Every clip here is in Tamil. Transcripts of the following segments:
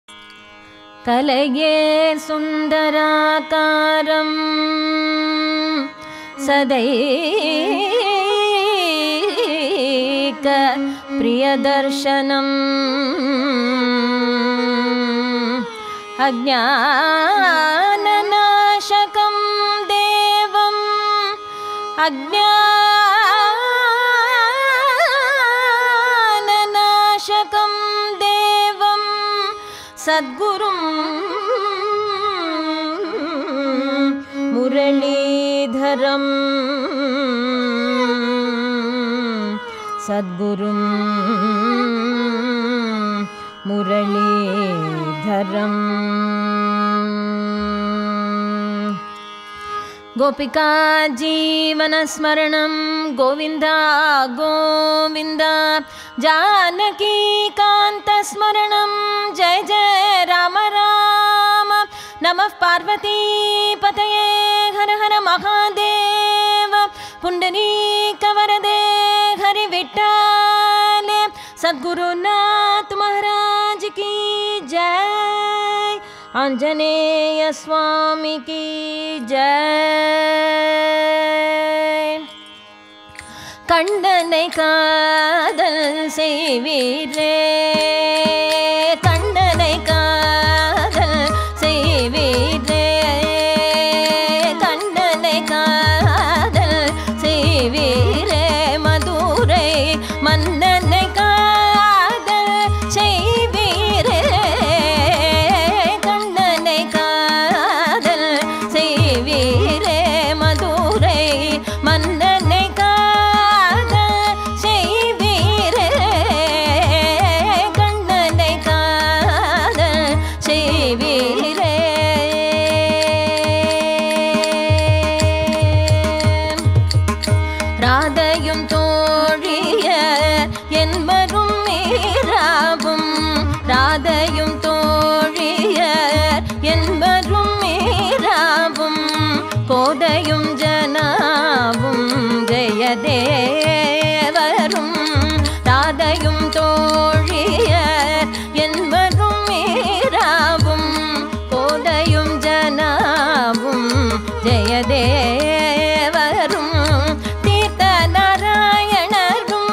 कलये सुन्दराकारं सदैक प्रियदर्शनम् अज्ञाननाशकं देवम् अज्ञाननाशकं देवं सद्गुरुं मुरलीधरं सद्गुरुं मुरलीधरम् गोपिका जीवनस्मरणं गोविन्द गोविन्द जानकीकान्तस्मरणं जय जय राम राम नमः पार्वतीपतये हर हर महादेव पुण्डरीकवरदे हरिविट्टाले सद्गुरुनाथ महाराज की जय आञ्जनेय स्वामी की जय கண்டனை காதல் செய்வீரே கண்டனை காதல் செய்வீரே கண்டனை காதல் செய்வீரே மதுரை மன்னனை காதல் செய்வீரே கண்டனை காதல் செய்வீரே மதுரை மன்னனை காதல் செய்வீரே கண்ணனை காதல் செய்வீரே ராதையும் தோழிய என்பரும் மீராவும் ராதையும் தோழிய என்பரும் மீராவும் கோதையும் ஜனாவும் ஜெயதேவரும் ராதையும் தோழிய என்பரும் மீராவும் கோதையும் ஜனாவும் ஜெயதேவரும் தீர்த்த நாராயணரும்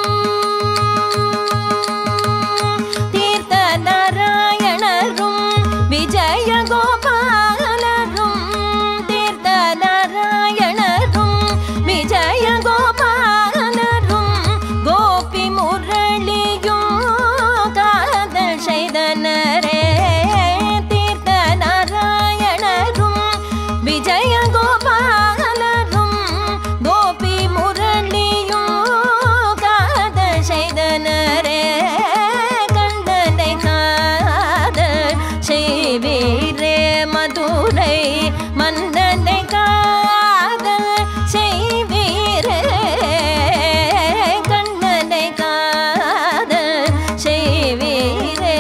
தீர்த்த நாராயணரும் விஜய கோபாலரும் தீர்த்த நாராயணரும் விஜய கோபாலரும் கோபி முரளியும் காதல் செய்தனரே தீர்த்த நாராயணரும் விஜய கோபாலரும் கோபி முரளியும் காதல் செய்தனரே கண்டனை காதல் செய்வீரே மதுரை மன்னனை காதல் செய்வீரே கண்ணனை காதல் செய்வீரே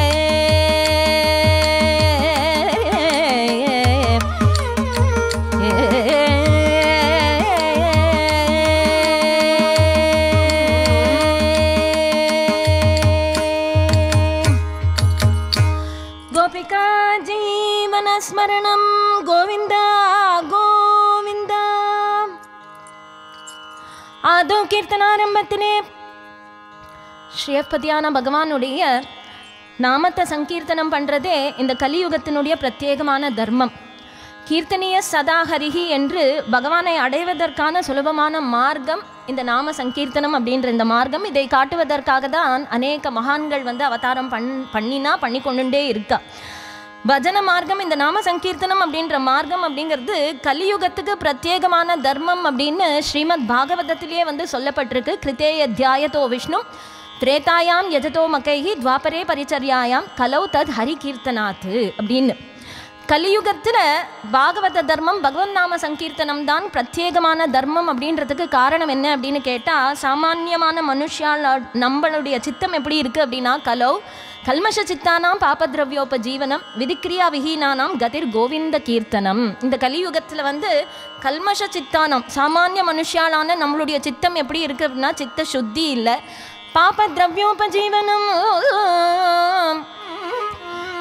கோபிகா ஜீவனஸ்மரணம் கோவிந்தா கோவிந்தா ஆதோ கீர்த்தனாரம்பத்திலே ஸ்ரீயப்பதியான பகவானுடைய நாமத்தை சங்கீர்த்தனம் பண்ணுறதே இந்த கலியுகத்தினுடைய பிரத்யேகமான தர்மம் கீர்த்தனிய சதாஹரிஹி என்று பகவானை அடைவதற்கான சுலபமான மார்க்கம் இந்த நாம சங்கீர்த்தனம் அப்படின்ற இந்த மார்க்கம் இதை காட்டுவதற்காக தான் அநேக மகான்கள் வந்து அவதாரம் பண் பண்ணினா பண்ணி கொண்டுட்டே இருக்கா பஜன மார்க்கம் இந்த நாம சங்கீர்த்தனம் அப்படின்ற மார்க்கம் அப்படிங்கிறது கலியுகத்துக்கு பிரத்யேகமான தர்மம் அப்படின்னு ஸ்ரீமத் பாகவதத்திலேயே வந்து சொல்லப்பட்டிருக்கு கிருத்தேய தியாயத்தோ விஷ்ணு திரேதாயாம் யஜதோ மகைஹி துவாபரே பரிச்சர்யாயாம் கலௌ தத் ஹரி கீர்த்தனாத்து அப்படின்னு கலியுகத்தில் பாகவத தர்மம் பகவன் நாம சங்கீர்த்தனம் தான் பிரத்யேகமான தர்மம் அப்படின்றதுக்கு காரணம் என்ன அப்படின்னு கேட்டால் சாமானியமான மனுஷால் நம்மளுடைய சித்தம் எப்படி இருக்குது அப்படின்னா கலோ கல்மஷ சித்தானாம் பாபத்ரவ்யோப ஜீவனம் விதிக்ரியா விஹீனானாம் கதிர் கோவிந்த கீர்த்தனம் இந்த கலியுகத்தில் வந்து கல்மஷ சித்தானம் சாமானிய மனுஷாலான நம்மளுடைய சித்தம் எப்படி இருக்குது அப்படின்னா சித்த சுத்தி இல்லை பாபத்ரவ்யோப ஜீவனம்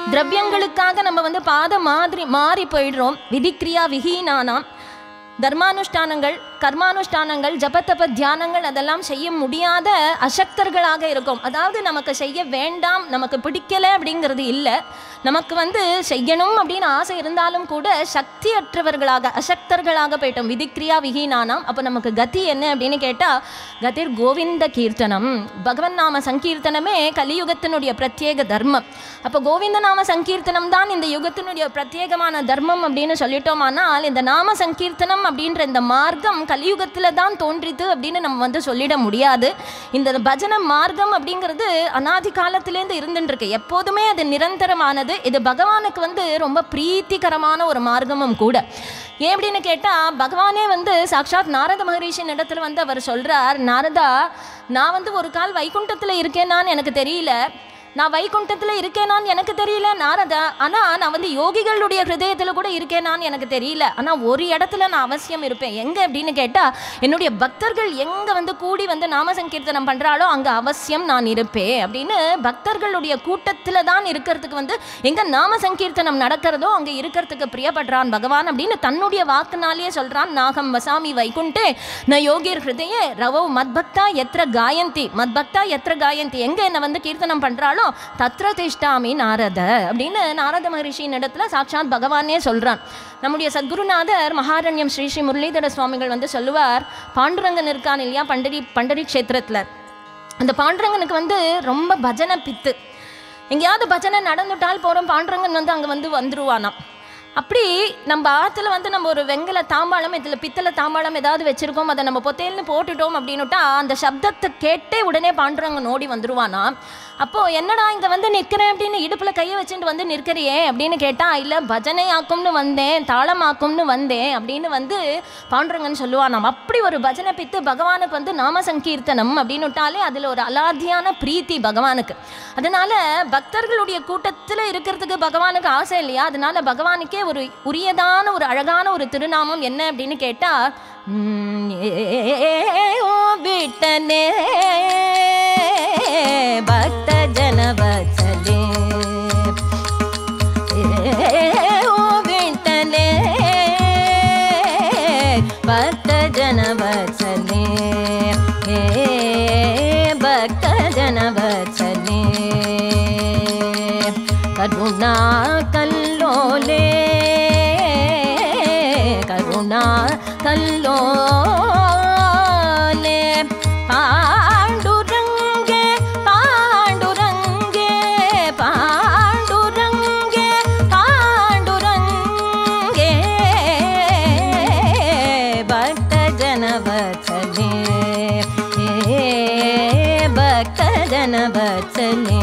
திரவியங்களுக்காக நம்ம வந்து பாத மாதிரி மாறி போயிடுறோம் விதிக்ரியா விஹீனானாம் தர்மானுஷ்டானங்கள் கர்மானுஷ்டானங்கள் ஜபத்தப தியானங்கள் அதெல்லாம் செய்ய முடியாத அசக்தர்களாக இருக்கும் அதாவது நமக்கு செய்ய வேண்டாம் நமக்கு பிடிக்கல அப்படிங்கிறது இல்லை நமக்கு வந்து செய்யணும் அப்படின்னு ஆசை இருந்தாலும் கூட சக்தியற்றவர்களாக அசக்தர்களாக போயிட்டோம் விதிக்ரியா விஹீனானாம் அப்போ நமக்கு கதி என்ன அப்படின்னு கேட்டால் கதிர் கோவிந்த கீர்த்தனம் பகவன் நாம சங்கீர்த்தனமே கலியுகத்தினுடைய பிரத்யேக தர்மம் அப்போ கோவிந்த நாம சங்கீர்த்தனம் தான் இந்த யுகத்தினுடைய பிரத்யேகமான தர்மம் அப்படின்னு சொல்லிட்டோமானால் இந்த நாம சங்கீர்த்தனம் அப்படின்ற இந்த மார்க்கம் கலியுகத்தில் தான் தோன்றிது அப்படின்னு நம்ம வந்து சொல்லிட முடியாது இந்த பஜன மார்க்கம் அப்படிங்கிறது அனாதி காலத்திலேருந்து இருந்துட்டு இருக்கு எப்போதுமே அது நிரந்தரமானது இது பகவானுக்கு வந்து ரொம்ப பிரீத்திகரமான ஒரு மார்க்கமும் கூட ஏன் அப்படின்னு கேட்டால் பகவானே வந்து சாக்ஷாத் நாரத மகரிஷின் இடத்துல வந்து அவர் சொல்கிறார் நாரதா நான் வந்து ஒரு கால் வைகுண்டத்தில் இருக்கேனான்னு எனக்கு தெரியல நான் வைகுண்டத்தில் இருக்கேனான்னு எனக்கு தெரியல நாரதா ஆனால் நான் வந்து யோகிகளுடைய ஹிருதயத்தில் கூட இருக்கேனான்னு எனக்கு தெரியல ஆனால் ஒரு இடத்துல நான் அவசியம் இருப்பேன் எங்கே அப்படின்னு கேட்டால் என்னுடைய பக்தர்கள் எங்கே வந்து கூடி வந்து நாம சங்கீர்த்தனம் பண்ணுறாளோ அங்கே அவசியம் நான் இருப்பேன் அப்படின்னு பக்தர்களுடைய கூட்டத்தில் தான் இருக்கிறதுக்கு வந்து எங்கே நாம சங்கீர்த்தனம் நடக்கிறதோ அங்கே இருக்கிறதுக்கு பிரியப்படுறான் பகவான் அப்படின்னு தன்னுடைய வாக்குனாலேயே சொல்கிறான் நாகம் வசாமி வைகுண்டே ந யோகிர் ஹிருதயே ரவோ மத்பக்தா எத்திர காயந்தி மத்பக்தா எத்திர காயந்தி எங்கே என்னை வந்து கீர்த்தனம் பண்ணுறாளோ தத்ர திஷ்டாமி நாரத அப்படின்னு நாரத மகரிஷியின் இடத்துல சாட்சாத் பகவானே சொல்கிறான் நம்முடைய சத்குருநாதர் மகாரண்யம் ஸ்ரீ ஸ்ரீ முரளிதர சுவாமிகள் வந்து சொல்லுவார் பாண்டுரங்கன் இருக்கான் இல்லையா பண்டரி பண்டரி க்ஷேத்திரத்தில் அந்த பாண்டுரங்கனுக்கு வந்து ரொம்ப பஜனை பித்து எங்கேயாவது பஜனை நடந்துட்டால் போகிறோம் பாண்டுரங்கன் வந்து அங்கே வந்து வந்துருவானாம் அப்படி நம்ம ஆற்றுல வந்து நம்ம ஒரு வெங்கல தாம்பாளம் இதில் பித்தளை தாம்பாளம் ஏதாவது வச்சுருக்கோம் அதை நம்ம பொத்தையில்னு போட்டுட்டோம் அப்படின்னுட்டா அந்த சப்தத்தை கேட்டே உடனே பாண்டுரங்கன் ஓடி வந்துருவானா அப்போது என்னடா இங்கே வந்து நிற்கிறேன் அப்படின்னு இடுப்பில் கையை வச்சுட்டு வந்து நிற்கிறியே அப்படின்னு கேட்டால் இல்லை பஜனை ஆக்கும்னு வந்தேன் தாளம் ஆக்கும்னு வந்தேன் அப்படின்னு வந்து பாண்டுரங்கன் சொல்லுவானாம் அப்படி ஒரு பஜனை பித்து பகவானுக்கு வந்து நாம சங்கீர்த்தனம் அப்படின்னு விட்டாலே அதில் ஒரு அலாதியான பிரீத்தி பகவானுக்கு அதனால பக்தர்களுடைய கூட்டத்தில் இருக்கிறதுக்கு பகவானுக்கு ஆசை இல்லையா அதனால பகவானுக்கே ஒரு உரியதான ஒரு அழகான ஒரு திருநாமம் என்ன அப்படின்னு கேட்டால் விட்டனே பக்த ஜனவச்சலே ஓ விட்டனே பக்த ஜனவச்சலே ஏ பக்த ஜனவச்சலே கருணா கல்லோலே கருணா கல்லோலே பாண்டுரங்கே பாண்டுரங்கே பாண்டுரங்கே பாண்டுரங்கே பக்த ஜனவச்சலே ஏ பக்த ஜனவச்சலே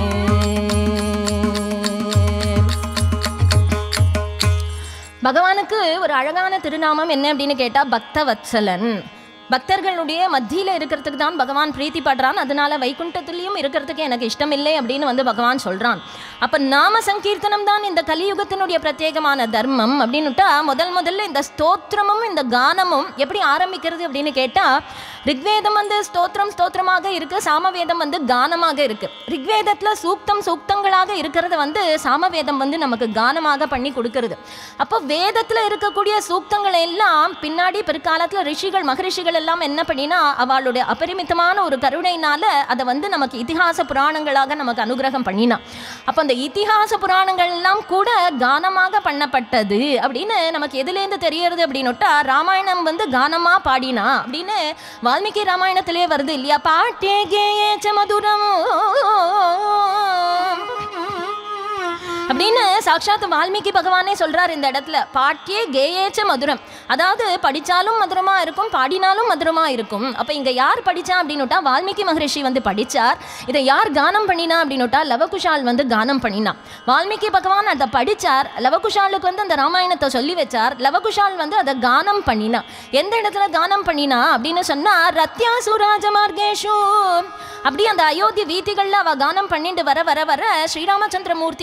பகவானுக்கு ஒரு அழகான திருநாமம் என்ன அப்படின்னு கேட்டால் பக்தவத்சலன் பக்தர்களுடைய மத்தியில் இருக்கிறதுக்கு தான் பகவான் பிரீத்தி படுறான் அதனால வைகுண்டத்துலேயும் இருக்கிறதுக்கு எனக்கு இஷ்டம் இல்லை அப்படின்னு வந்து பகவான் சொல்கிறான் அப்போ நாம சங்கீர்த்தனம் தான் இந்த கலியுகத்தினுடைய பிரத்யேகமான தர்மம் அப்படின்னுட்டா முதல் முதல்ல இந்த ஸ்தோத்திரமும் இந்த கானமும் எப்படி ஆரம்பிக்கிறது அப்படின்னு கேட்டால் ரிக்வேதம் வந்து ஸ்தோத்திரம் ஸ்தோத்திரமாக இருக்கு சாமவேதம் வந்து கானமாக இருக்கு ரிக்வேதத்தில் சூக்தம் சூக்தங்களாக இருக்கிறது வந்து சாமவேதம் வந்து நமக்கு கானமாக பண்ணி கொடுக்கறது அப்போ வேதத்தில் இருக்கக்கூடிய சூக்தங்கள் எல்லாம் பின்னாடி பிற்காலத்தில் ரிஷிகள் மகரிஷிகள் எல்லாம் என்ன பண்ணினா அவளுடைய அபரிமிதமான ஒரு கருணையினால அதை வந்து நமக்கு இதிகாச புராணங்களாக நமக்கு அனுகிரகம் பண்ணினா அப்போ அந்த இதிகாச புராணங்கள் எல்லாம் கூட கானமாக பண்ணப்பட்டது அப்படின்னு நமக்கு எதுலேருந்து தெரியறது அப்படின்னுட்டா ராமாயணம் வந்து கானமா பாடினா அப்படின்னு வால்மீகி ராமாயணத்திலே வருது இல்லையா பாட்டே கேயேச்ச மதுரம் அப்படின்னு சாட்சாத் வால்மீகி பகவானே சொல்றார் இந்த இடத்துல பாட்டியே கேயேச்ச மதுரம் அதாவது படிச்சாலும் மதுரமா இருக்கும் பாடினாலும் மதுரமா இருக்கும் அப்ப இங்க யார் படிச்சா அப்படின்னுட்டா வால்மீகி மகரிஷி வந்து படிச்சார் இதை யார் கானம் பண்ணினா அப்படின்னுட்டா லவகுஷால் வந்து கானம் பண்ணினா வால்மீகி பகவான் அதை படிச்சார் லவகுஷாலுக்கு வந்து அந்த ராமாயணத்தை சொல்லி வச்சார் லவகுஷால் வந்து அதை கானம் பண்ணினா எந்த இடத்துல கானம் பண்ணினா அப்படின்னு சொன்னா ரத்யாசுராஜ மார்கேஷு அப்படி அந்த அயோத்தி வீதிகள்ல அவ கானம் பண்ணிட்டு வர வர வர ஸ்ரீராமச்சந்திரமூர்த்தி வந்து அந்த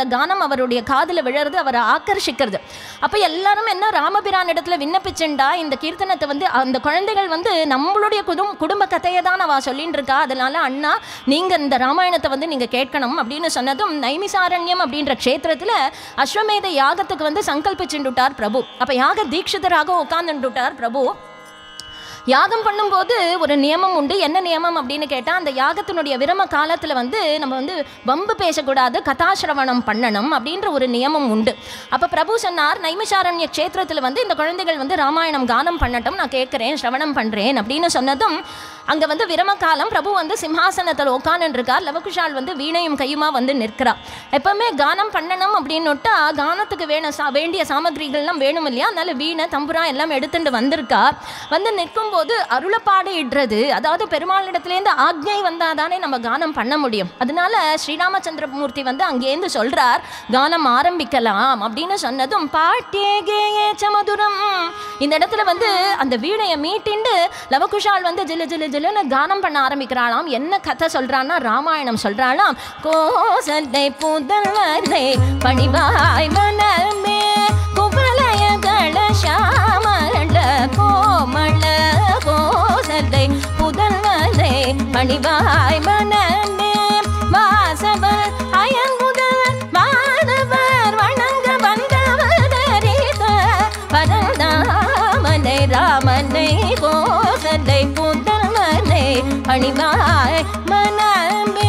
கானம் அவருடைய காதில் விழறது அவரை ஆக்கர்ஷிக்கிறது அப்போ எல்லாரும் என்ன ராமபிரான் இடத்துல விண்ணப்பிச்சுண்டா இந்த கீர்த்தனத்தை வந்து அந்த குழந்தைகள் வந்து நம்மளுடைய குடும் குடும்ப கதையை தான் அவ சொல்லிட்டு இருக்கா அதனால அண்ணா நீங்கள் இந்த ராமாயணத்தை வந்து நீங்கள் கேட்கணும் அப்படின்னு சொன்னதும் நைமிசாரண்யம் அப்படின்ற க்ஷேத்திரத்தில் அஸ்வமேத யாகத்துக்கு வந்து சங்கல்பிச்சுட்டுட்டார் பிரபு அப்போ யாக தீட்சிதராக உட்கார்ந்துட்டார் பிரபு யாகம் பண்ணும்போது ஒரு நியமம் உண்டு என்ன நியமம் அப்படின்னு கேட்டால் அந்த யாகத்தினுடைய விரம காலத்தில் வந்து நம்ம வந்து வம்பு பேசக்கூடாது கதாசிரவணம் பண்ணணும் அப்படின்ற ஒரு நியமம் உண்டு அப்போ பிரபு சொன்னார் நைமிஷாரண்ய க்ஷேத்திரத்தில் வந்து இந்த குழந்தைகள் வந்து ராமாயணம் கானம் பண்ணட்டும் நான் கேட்குறேன் சிரவணம் பண்ணுறேன் அப்படின்னு சொன்னதும் அங்கே வந்து விரம காலம் பிரபு வந்து சிம்ஹாசனத்தில் உட்காந்துருக்கார் லவகுஷால் வந்து வீணையும் கையுமா வந்து நிற்கிறா எப்பவுமே கானம் பண்ணணும் அப்படின்னுட்டா கானத்துக்கு வேணும் சா வேண்டிய சாமகிரிகள்லாம் வேணும் இல்லையா அதனால வீணை தம்புரா எல்லாம் எடுத்துட்டு வந்திருக்கா வந்து நிற்கும்போது அருளப்பாடு இடுறது அதாவது பெருமாளிடத்துலேருந்து ஆக்ஞை வந்தால் தானே நம்ம கானம் பண்ண முடியும் அதனால ஸ்ரீராமச்சந்திரமூர்த்தி வந்து அங்கேருந்து சொல்றார் கானம் ஆரம்பிக்கலாம் அப்படின்னு சொன்னதும் பாட்டே கேயே சமதுரம் இந்த இடத்துல வந்து அந்த வீணையை மீட்டிண்டு லவகுஷால் வந்து ஜிலு ஜிலு ஜிலுன்னு கானம் பண்ண ஆரம்பிக்கிறாளாம் என்ன கதை சொல்றான்னா ராமாயணம் சொல்றாளாம் கோசத்தை புதல்வரை பணிவாய் மனமே குவலய கணசாமல கோமள கோசத்தை புதல்வரை பணிவாய் மனமே வாசவர் அயங்குதல் வானவர் வணங்க வந்தவதரித பரந்தாமனை ராமனை கோசத்தை புதல்வனை பணிவாய் மனமே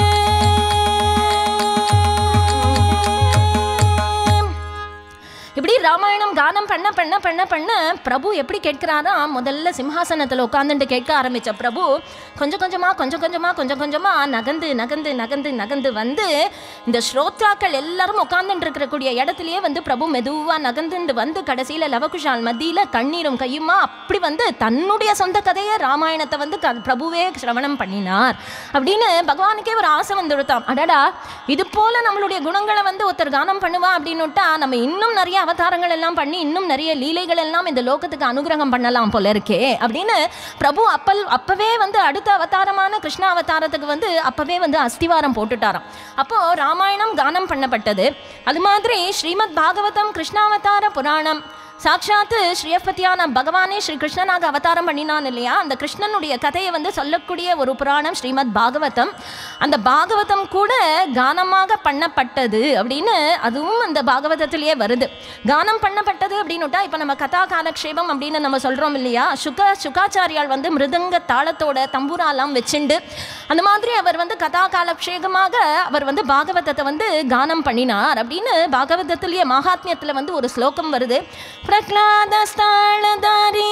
இப்படி ராமாயணம் கானம் பண்ண பண்ண பண்ண பண்ண பிரபு எப்படி கேட்கிறாரா முதல்ல சிம்ஹாசனத்தில் உட்காந்துட்டு கேட்க ஆரம்பிச்ச பிரபு கொஞ்சம் கொஞ்சமாக கொஞ்சம் கொஞ்சமாக கொஞ்சம் கொஞ்சமாக நகர்ந்து நகர்ந்து நகர்ந்து நகர்ந்து வந்து இந்த ஸ்ரோத்ராக்கள் எல்லாரும் உட்காந்துட்டு இருக்கக்கூடிய இடத்துலயே வந்து பிரபு மெதுவாக நகர்ந்துட்டு வந்து கடைசியில் லவகுஷால் மத்தியில் கண்ணீரும் கையுமா அப்படி வந்து தன்னுடைய சொந்த கதையை ராமாயணத்தை வந்து க பிரபுவே சிரவணம் பண்ணினார் அப்படின்னு பகவானுக்கே ஒரு ஆசை வந்து கொடுத்தான் அடடா இது போல நம்மளுடைய குணங்களை வந்து ஒருத்தர் கானம் பண்ணுவா அப்படின்னுட்டா நம்ம இன்னும் நிறைய அவதாரங்கள் எல்லாம் பண்ணி இன்னும் நிறைய லீலைகள் எல்லாம் இந்த லோகத்துக்கு அனுகிரகம் பண்ணலாம் போல இருக்கே அப்படின்னு பிரபு அப்பல் அப்பவே வந்து அடுத்த அவதாரமான கிருஷ்ண அவதாரத்துக்கு வந்து அப்பவே வந்து அஸ்திவாரம் போட்டுட்டாராம் அப்போ ராமாயணம் கானம் பண்ணப்பட்டது அது மாதிரி ஸ்ரீமத் பாகவதம் கிருஷ்ணாவதார புராணம் சாட்சாத்து ஸ்ரீயப்பத்தியான பகவானே ஸ்ரீ கிருஷ்ணனாக அவதாரம் பண்ணினான் இல்லையா அந்த கிருஷ்ணனுடைய கதையை வந்து சொல்லக்கூடிய ஒரு புராணம் ஸ்ரீமத் பாகவதம் அந்த பாகவதம் கூட கானமாக பண்ணப்பட்டது அப்படின்னு அதுவும் அந்த பாகவதத்திலேயே வருது கானம் பண்ணப்பட்டது அப்படின்னுட்டா இப்போ நம்ம கதா காலக்ஷேபம் அப்படின்னு நம்ம சொல்கிறோம் இல்லையா சுக சுகாச்சாரியால் வந்து மிருதங்க தாளத்தோட தம்பூராலாம் வச்சுண்டு அந்த மாதிரி அவர் வந்து கதா காலக்ஷேகமாக அவர் வந்து பாகவதத்தை வந்து கானம் பண்ணினார் அப்படின்னு பாகவதத்திலேயே மகாத்மியத்தில் வந்து ஒரு ஸ்லோகம் வருது பிரகலாதஸ்தாளதாரி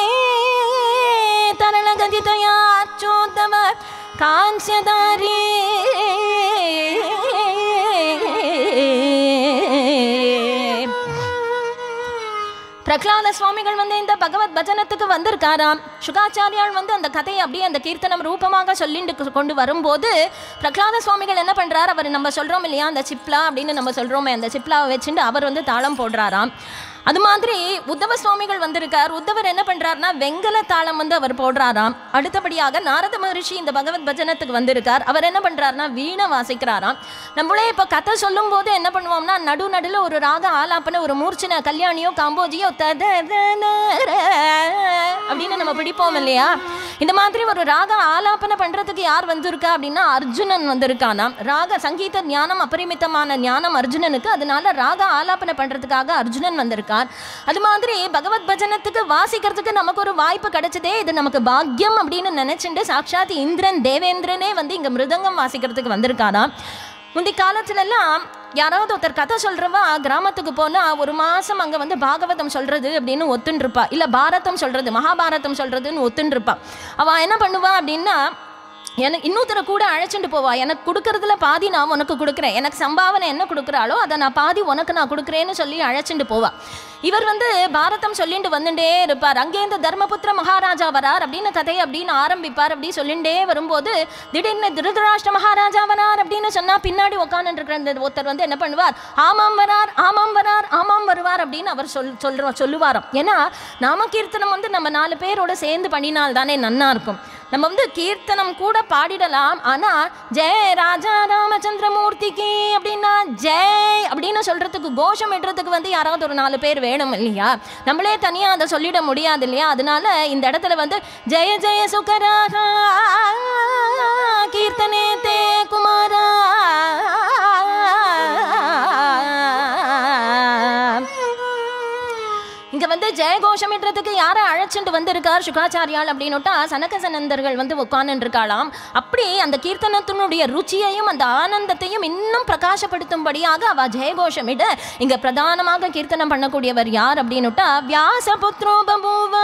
தரணகதிதயா அச்சோத்தம காஞ்சியதாரி பிரகலாத சுவாமிகள் வந்து இந்த பகவத் பஜனத்துக்கு வந்திருக்காராம் சுகாச்சாரியால் வந்து அந்த கதையை அப்படியே அந்த கீர்த்தனம் ரூபமாக சொல்லிட்டு கொண்டு வரும்போது பிரகலாத சுவாமிகள் என்ன பண்றார் அவர் நம்ம சொல்றோம் இல்லையா அந்த சிப்லா அப்படின்னு நம்ம சொல்றோமே அந்த சிப்லாவை வச்சுட்டு அவர் வந்து தாளம் போடுறாராம் அது மாதிரி உத்தவ சுவாமிகள் வந்திருக்கார் உத்தவர் என்ன பண்றாருன்னா வெங்கல தாளம் வந்து அவர் போடுறாராம் அடுத்தபடியாக நாரத மகரிஷி இந்த பகவத் பஜனத்துக்கு வந்திருக்கார் அவர் என்ன பண்றாருன்னா வீணை வாசிக்கிறாராம் நம்மளே இப்போ கதை சொல்லும் போது என்ன பண்ணுவோம்னா நடு நடுல ஒரு ராக ஆலாப்பன ஒரு மூர்ச்சனை கல்யாணியோ காம்போஜியோ தத அப்படின்னு நம்ம பிடிப்போம் இல்லையா இந்த மாதிரி ஒரு ராக ஆலாபனை பண்றதுக்கு யார் வந்திருக்கா அப்படின்னா அர்ஜுனன் வந்திருக்கானாம் ராக சங்கீத ஞானம் அபரிமிதமான ஞானம் அர்ஜுனனுக்கு அதனால ராக ஆலாபனை பண்றதுக்காக அர்ஜுனன் வந்திருக்கார் அது மாதிரி பகவத் பஜனத்துக்கு வாசிக்கிறதுக்கு நமக்கு ஒரு வாய்ப்பு கிடைச்சதே இது நமக்கு பாக்கியம் அப்படின்னு நினைச்சுட்டு சாட்சாத் இந்திரன் தேவேந்திரனே வந்து இங்க மிருதங்கம் வாசிக்கிறதுக்கு வந்திருக்காராம் முந்தி காலத்துலலாம் யாராவது ஒருத்தர் கதை சொல்கிறவா கிராமத்துக்கு போனால் ஒரு மாதம் அங்கே வந்து பாகவதம் சொல்கிறது அப்படின்னு ஒத்துன்னு இருப்பா இல்லை பாரதம் சொல்கிறது மகாபாரதம் சொல்கிறதுன்னு ஒத்துன்னு இருப்பா அவள் என்ன பண்ணுவா அப்படின்னா எனக்கு இன்னொருத்தரை கூட அழைச்சிட்டு போவா எனக்கு கொடுக்கறதுல பாதி நான் உனக்கு கொடுக்குறேன் எனக்கு சம்பாவனை என்ன கொடுக்குறாளோ அதை நான் பாதி உனக்கு நான் கொடுக்குறேன்னு சொல்லி அழைச்சிட்டு போவா இவர் வந்து பாரதம் சொல்லிட்டு வந்துட்டே இருப்பார் அங்கேருந்து தர்மபுத்திர மகாராஜா வரார் அப்படின்னு கதையை அப்படின்னு ஆரம்பிப்பார் அப்படி சொல்லிட்டே வரும்போது திடீர்னு திருதராஷ்டிர மகாராஜா வரார் அப்படின்னு சொன்னா பின்னாடி உட்காந்துட்டு இருக்கிற அந்த ஒருத்தர் வந்து என்ன பண்ணுவார் ஆமாம் வரார் ஆமாம் வரார் ஆமாம் வருவார் அப்படின்னு அவர் சொல் சொல்ற சொல்லுவாராம் ஏன்னா நாம கீர்த்தனம் வந்து நம்ம நாலு பேரோட சேர்ந்து பண்ணினால் தானே நன்னா இருக்கும் நம்ம வந்து கீர்த்தனம் கூட பாடிடலாம் ஆனா ஜெய ராஜா ராமச்சந்திரமூர்த்திக்கு அப்படின்னா ஜெய் அப்படின்னு சொல்றதுக்கு கோஷம் இடுறதுக்கு வந்து யாராவது ஒரு நாலு பேர் வேணும் இல்லையா நம்மளே தனியா அதை சொல்லிட முடியாது இல்லையா அதனால இந்த இடத்துல வந்து ஜெய ஜெய சுகராகா கீர்த்தனே தே குமாரா இங்க வந்து ஜெயகோஷமிடுறதுக்கு யாரை அழைச்சிட்டு வந்திருக்கார் சுகாச்சாரியால் அப்படின்னுட்டா சனகசனந்தர்கள் வந்து உட்கார்ந்து இருக்காளாம் அப்படி அந்த கீர்த்தனத்தினுடைய ருச்சியையும் அந்த ஆனந்தத்தையும் இன்னும் பிரகாசப்படுத்தும்படியாக அவ ஜெயகோஷமிட இங்க பிரதானமாக கீர்த்தனம் பண்ணக்கூடியவர் யார் அப்படின்னுட்டா வியாசபுத்ரோ பபூவ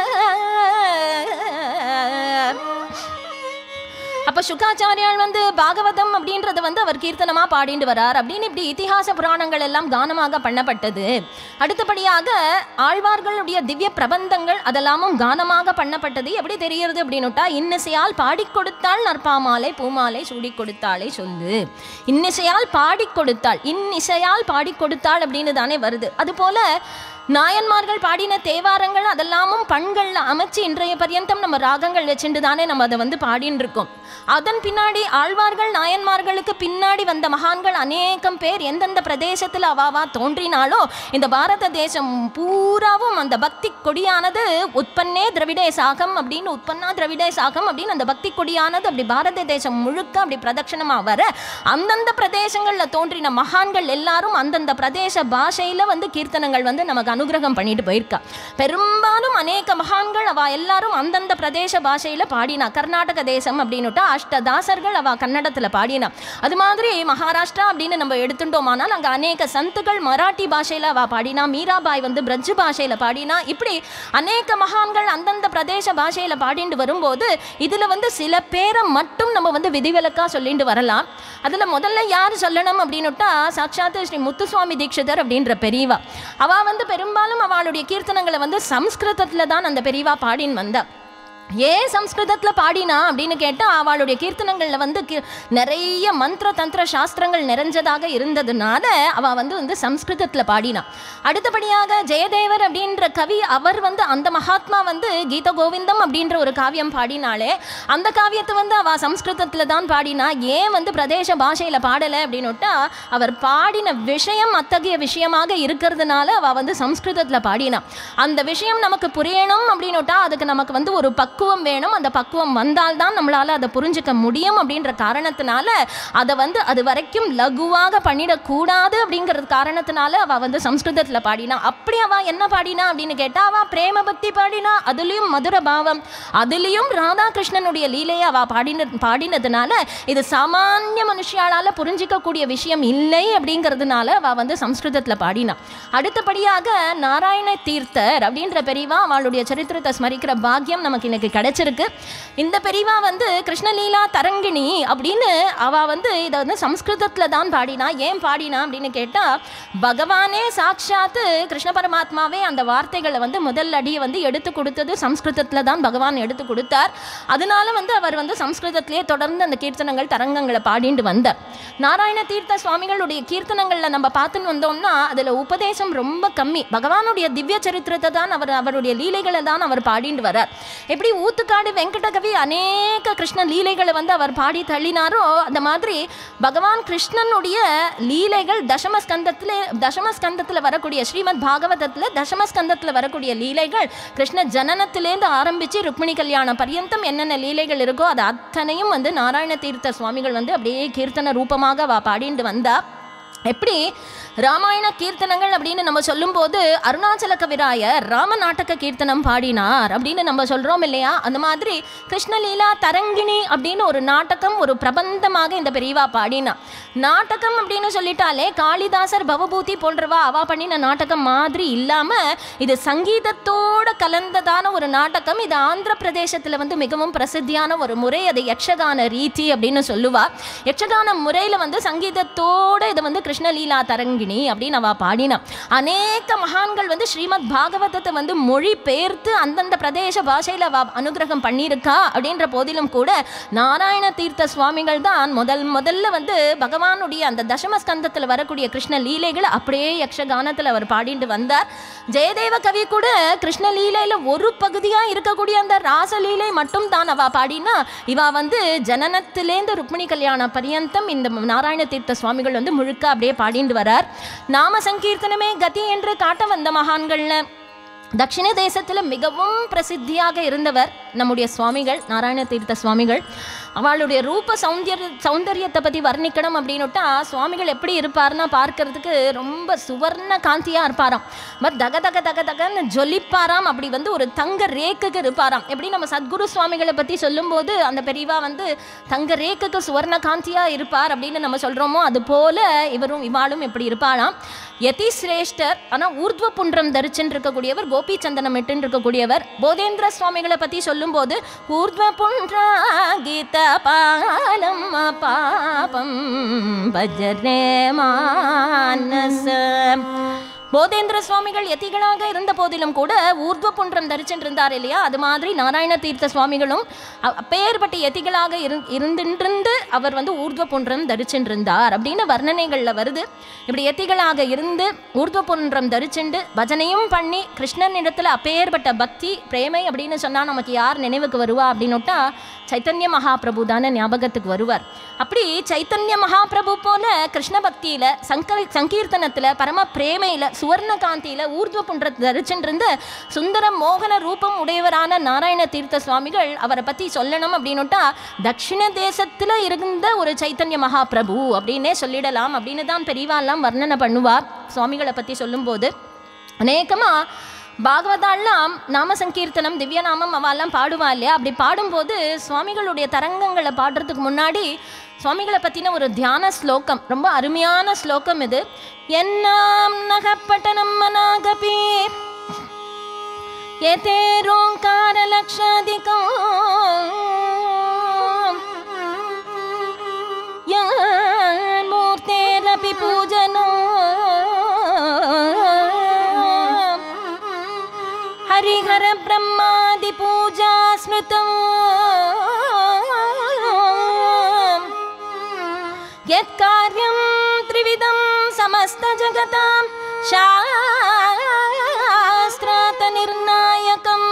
அப்ப சுகாச்சாரியால் வந்து பாகவதம் அப்படின்றத வந்து அவர் கீர்த்தனமா பாடிண்டு வரார் அப்படின்னு இப்படி இதிகாச புராணங்கள் எல்லாம் கானமாக பண்ணப்பட்டது அடுத்தபடியாக ஆழ்வார்களுடைய திவ்ய பிரபந்தங்கள் அதெல்லாமும் கானமாக பண்ணப்பட்டது எப்படி தெரிகிறது அப்படின்னுட்டா இன்னிசையால் பாடிக் கொடுத்தாள் நற்பாமாலை பூமாலை சூடிக் கொடுத்தாளே சொல்லு இன்னிசையால் பாடிக் கொடுத்தாள் இன்னிசையால் பாடிக் கொடுத்தாள் அப்படின்னு தானே வருது அதுபோல நாயன்மார்கள் பாடின தேவாரங்கள் அதெல்லாமும் பண்கள்ல அமைச்சு இன்றைய பர்யந்தம் நம்ம ராகங்கள் வச்சுட்டு தானே நம்ம அதை வந்து பாடின்னு இருக்கோம் அதன் பின்னாடி ஆழ்வார்கள் நாயன்மார்களுக்கு பின்னாடி வந்த மகான்கள் அநேகம் பேர் எந்தெந்த பிரதேசத்தில் அவாவா தோன்றினாலோ இந்த பாரத தேசம் பூராவும் அந்த பக்தி கொடியானது உற்பன்னே திரவிடே சாகம் அப்படின்னு உற்பன்னா திரவிடே சாகம் அப்படின்னு அந்த பக்தி கொடியானது அப்படி பாரத தேசம் முழுக்க அப்படி பிரதட்சணமா வர அந்தந்த பிரதேசங்கள்ல தோன்றின மகான்கள் எல்லாரும் அந்தந்த பிரதேச பாஷையில வந்து கீர்த்தனங்கள் வந்து நமக்கு அனுகிரகம் பண்ணிட்டு போயிருக்கா பெரும்பாலும் அநேக மகான்கள் அவ எல்லாரும் அந்தந்த பிரதேச பாஷையில பாடினா கர்நாடக தேசம் அப்படின்னுட்டா அஷ்டதாசர்கள் அவ கன்னடத்துல பாடினா அது மாதிரி மகாராஷ்டிரா அப்படின்னு நம்ம எடுத்துட்டோமானால் அங்க அநேக சந்துகள் மராட்டி பாஷையில அவ பாடினா மீராபாய் வந்து பிரஜ் பாஷையில பாடினா இப்படி அநேக மகான்கள் அந்தந்த பிரதேச பாஷையில பாடிட்டு வரும்போது இதுல வந்து சில பேரை மட்டும் நம்ம வந்து விதிவிலக்கா சொல்லிட்டு வரலாம் அதுல முதல்ல யார் சொல்லணும் அப்படின்னுட்டா சாட்சாத் ஸ்ரீ முத்துசுவாமி தீட்சிதர் அப்படின்ற பெரியவா அவ வந்து பெரும்பாலும் அவளுடைய கீர்த்தனங்களை வந்து சம்ஸ்கிருதத்துல தான் அந்த பெரியவா பாடின்னு வந்தா ஏன் சம்ஸ்கிருதத்தில் பாடினா அப்படின்னு கேட்டால் அவளுடைய கீர்த்தனங்களில் வந்து கி- நிறைய மந்திர தந்திர சாஸ்திரங்கள் நிறைஞ்சதாக இருந்ததுனால அவள் வந்து வந்து சம்ஸ்கிருதத்தில் பாடினா அடுத்தபடியாக ஜெயதேவர் அப்படின்ற கவி அவர் வந்து அந்த மகாத்மா வந்து கீத கோவிந்தம் அப்படின்ற ஒரு காவியம் பாடினாலே அந்த காவியத்தை வந்து அவள் சம்ஸ்கிருதத்தில் தான் பாடினா ஏன் வந்து பிரதேச பாஷையில் பாடலை அப்படின்னுட்டா அவர் பாடின விஷயம் அத்தகைய விஷயமாக இருக்கிறதுனால அவள் வந்து சம்ஸ்கிருதத்தில் பாடினா அந்த விஷயம் நமக்கு புரியணும் அப்படின்னுட்டா அதுக்கு நமக்கு வந்து ஒரு பக்குவம் வேணும் அந்த பக்குவம் வந்தால்தான் நம்மளால அதை புரிஞ்சுக்க முடியும் அப்படின்ற காரணத்தினால அதை வந்து அது வரைக்கும் லகுவாக பண்ணிடக்கூடாது அப்படிங்கிறது காரணத்தினால அவ வந்து சம்ஸ்கிருதத்துல பாடினா அப்படி அவ என்ன பாடினா அப்படின்னு கேட்டா அவ பிரேம பக்தி பாடினா அதுலயும் மதுர பாவம் அதுலயும் ராதாகிருஷ்ணனுடைய லீலையை அவ பாடின பாடினதுனால இது சாமானிய மனுஷியாளால புரிஞ்சிக்க கூடிய விஷயம் இல்லை அப்படிங்கிறதுனால அவ வந்து சம்ஸ்கிருதத்துல பாடினா அடுத்தபடியாக நாராயண தீர்த்தர் அப்படின்ற பெரியவா அவளுடைய சரித்திரத்தை ஸ்மரிக்கிற பாக்கியம் நமக்கு இன்னைக்கு கிடைச்சிருக்கு இந்த பெரியவா வந்து கிருஷ்ணலீலா தரங்கிணி அப்படின்னு அவ வந்து இதை வந்து சம்ஸ்கிருதத்துல தான் பாடினா ஏன் பாடினா அப்படின்னு கேட்டா பகவானே சாட்சாத்து கிருஷ்ண பரமாத்மாவே அந்த வார்த்தைகளை வந்து முதல் அடியை வந்து எடுத்து கொடுத்தது சம்ஸ்கிருதத்துல தான் பகவான் எடுத்து கொடுத்தார் அதனால வந்து அவர் வந்து சம்ஸ்கிருதத்திலேயே தொடர்ந்து அந்த கீர்த்தனங்கள் தரங்கங்களை பாடிட்டு வந்தார் நாராயண தீர்த்த சுவாமிகளுடைய கீர்த்தனங்கள்ல நம்ம பார்த்துன்னு வந்தோம்னா அதுல உபதேசம் ரொம்ப கம்மி பகவானுடைய திவ்ய சரித்திரத்தை தான் அவர் அவருடைய லீலைகளை தான் அவர் பாடிட்டு வரார் எப்படி ஊத்துக்காடு வெங்கடகவி அநேக கிருஷ்ண லீலைகளை வந்து அவர் பாடி தள்ளினாரோ அந்த மாதிரி பகவான் கிருஷ்ணனுடைய லீலைகள் தசமஸ்கந்தத்தில் தசமஸ்கந்தத்தில் வரக்கூடிய ஸ்ரீமத் பாகவதத்தில் தசமஸ்கந்தத்தில் வரக்கூடிய லீலைகள் கிருஷ்ண ஜனனத்திலேருந்து ஆரம்பித்து ருக்மிணி கல்யாணம் பர்யந்தம் என்னென்ன லீலைகள் இருக்கோ அது அத்தனையும் வந்து நாராயண தீர்த்த சுவாமிகள் வந்து அப்படியே கீர்த்தன ரூபமாக வா பாடிட்டு வந்தா எப்படி ராமாயண கீர்த்தனங்கள் அப்படின்னு நம்ம சொல்லும்போது அருணாச்சல கவிராயர் ராம நாட்டக கீர்த்தனம் பாடினார் அப்படின்னு நம்ம சொல்றோம் இல்லையா அந்த மாதிரி கிருஷ்ணலீலா தரங்கிணி அப்படின்னு ஒரு நாடகம் ஒரு பிரபந்தமாக இந்த பெரியவா பாடினா நாடகம் அப்படின்னு சொல்லிட்டாலே காளிதாசர் பவபூதி போன்றவா அவா பண்ணின நாடகம் மாதிரி இல்லாம இது சங்கீதத்தோட கலந்ததான ஒரு நாடகம் இது ஆந்திர பிரதேசத்துல வந்து மிகவும் பிரசித்தியான ஒரு முறை அது யக்ஷகான ரீதி அப்படின்னு சொல்லுவா யக்ஷகான முறையில வந்து சங்கீதத்தோட இது வந்து கிருஷ்ணலீலா தரங்கிணி அர்த்தாங்கினி அப்படின்னு அவ பாடினா அநேக மகான்கள் வந்து ஸ்ரீமத் பாகவதத்தை வந்து மொழி பெயர்த்து அந்தந்த பிரதேச பாஷையில் அவ அனுகிரகம் பண்ணியிருக்கா அப்படின்ற போதிலும் கூட நாராயண தீர்த்த சுவாமிகள் தான் முதல் முதல்ல வந்து பகவானுடைய அந்த தசமஸ்கந்தத்தில் வரக்கூடிய கிருஷ்ண லீலைகளை அப்படியே யக்ஷகானத்தில் அவர் பாடிட்டு வந்தார் ஜெயதேவ கவி கூட கிருஷ்ண லீலையில் ஒரு பகுதியாக இருக்கக்கூடிய அந்த ராசலீலை மட்டும் தான் அவ பாடினா இவ வந்து ஜனனத்திலேருந்து ருக்மிணி கல்யாண பரியந்தம் இந்த நாராயண தீர்த்த சுவாமிகள் வந்து முழுக்க அப்படியே பாடிட்டு வரார் நாம சங்கீர்த்தனமே கதி என்று காட்ட வந்த மகான்கள்னு தட்சிண தேசத்தில் மிகவும் பிரசித்தியாக இருந்தவர் நம்முடைய சுவாமிகள் நாராயண தீர்த்த சுவாமிகள் அவளுடைய ரூப சௌந்தர்ய சௌந்தரியத்தை பற்றி வர்ணிக்கணும் அப்படின்னுட்டா சுவாமிகள் எப்படி இருப்பார்னா பார்க்கறதுக்கு ரொம்ப சுவர்ண காந்தியாக இருப்பாராம் பட் தக தக தக தகன்னு ஜொலிப்பாராம் அப்படி வந்து ஒரு தங்க ரேக்குக்கு இருப்பாராம் எப்படி நம்ம சத்குரு சுவாமிகளை பற்றி சொல்லும்போது அந்த பெரியவா வந்து தங்க ரேக்குக்கு சுவர்ண காந்தியாக இருப்பார் அப்படின்னு நம்ம சொல்கிறோமோ அது போல இவரும் இவாளும் எப்படி இருப்பாராம் யதி சிரேஷ்டர் ஆனால் ஊர்த்வ புன்றம் தரிச்சுன்னு இருக்கக்கூடியவர் கோபி சந்தனம் இட்டுன்னு இருக்கக்கூடியவர் போதேந்திர சுவாமிகளை பற்றி சொல்லும்போது ஊர்த்வ புன்றா கீத பாலம் பாபம் பஜரே மானச போதேந்திர சுவாமிகள் யதிகளாக இருந்த போதிலும் கூட ஊர்த்வ புன்றம் தரிச்சென்றிருந்தார் இல்லையா அது மாதிரி நாராயண தீர்த்த சுவாமிகளும் அ- அப்பேற்பட்ட யதிகளாக இரு இருந்திருந்து அவர் வந்து ஊர்த்வ புன்றம் தரிச்சென்றிருந்தார் அப்படின்னு வர்ணனைகளில் வருது இப்படி யதிகளாக இருந்து ஊர்த்வ புன்றம் தரிச்சுண்டு பஜனையும் பண்ணி கிருஷ்ணன் இடத்துல அப்பேற்பட்ட பக்தி பிரேமை அப்படின்னு சொன்னால் நமக்கு யார் நினைவுக்கு வருவா அப்படின்னுட்டா சைத்தன்ய மகாபிரபு தானே ஞாபகத்துக்கு வருவார் அப்படி சைத்தன்ய மகாபிரபு போல கிருஷ்ண பக்தியில் சங்கர் சங்கீர்த்தனத்தில் பரம பிரேமையில் சுவர்ண காந்தியில் ஊர்த்வ புன்ற தரிச்சென்றிருந்த சுந்தர மோகன ரூபம் உடையவரான நாராயண தீர்த்த சுவாமிகள் அவரை பற்றி சொல்லணும் அப்படின்னுட்டா தட்சிண தேசத்தில் இருந்த ஒரு சைத்தன்ய மகாபிரபு அப்படின்னே சொல்லிடலாம் அப்படின்னு தான் பெரியவாலாம் வர்ணனை பண்ணுவார் சுவாமிகளை பற்றி சொல்லும்போது அநேகமாக பாகவதாலாம் நாம சங்கீர்த்தனம் திவ்யநாமம் அவெல்லாம் பாடுவா இல்லையா அப்படி பாடும்போது சுவாமிகளுடைய தரங்கங்களை பாடுறதுக்கு முன்னாடி சுவாமிகளை பற்றின ஒரு தியான ஸ்லோகம் ரொம்ப அருமையான ஸ்லோகம் இது என்னாம் நகப்பட்டனம் மனாகபீர் ஏதேரோங்கார லக்ஷாதிகம் யான் மூர்த்தேரபி பூஜனோ ஹரிஹர பிரம்மாதி பூஜா ஸ்மிருதம் यत्कार्यं त्रिविधं समस्तजगतां शास्त्रातनिर्णायकम्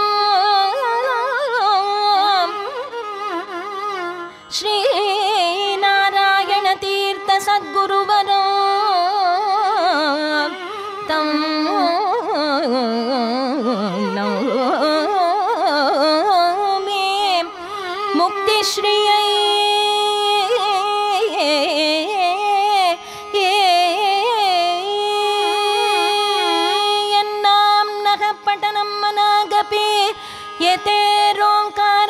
श्रीनारायणतीर्थसद्गुरुवरो तं नौमि முக்திஸ்ரீயை என்னாம் நகப்பட்டனம் மனாகபி எதேரோங்கார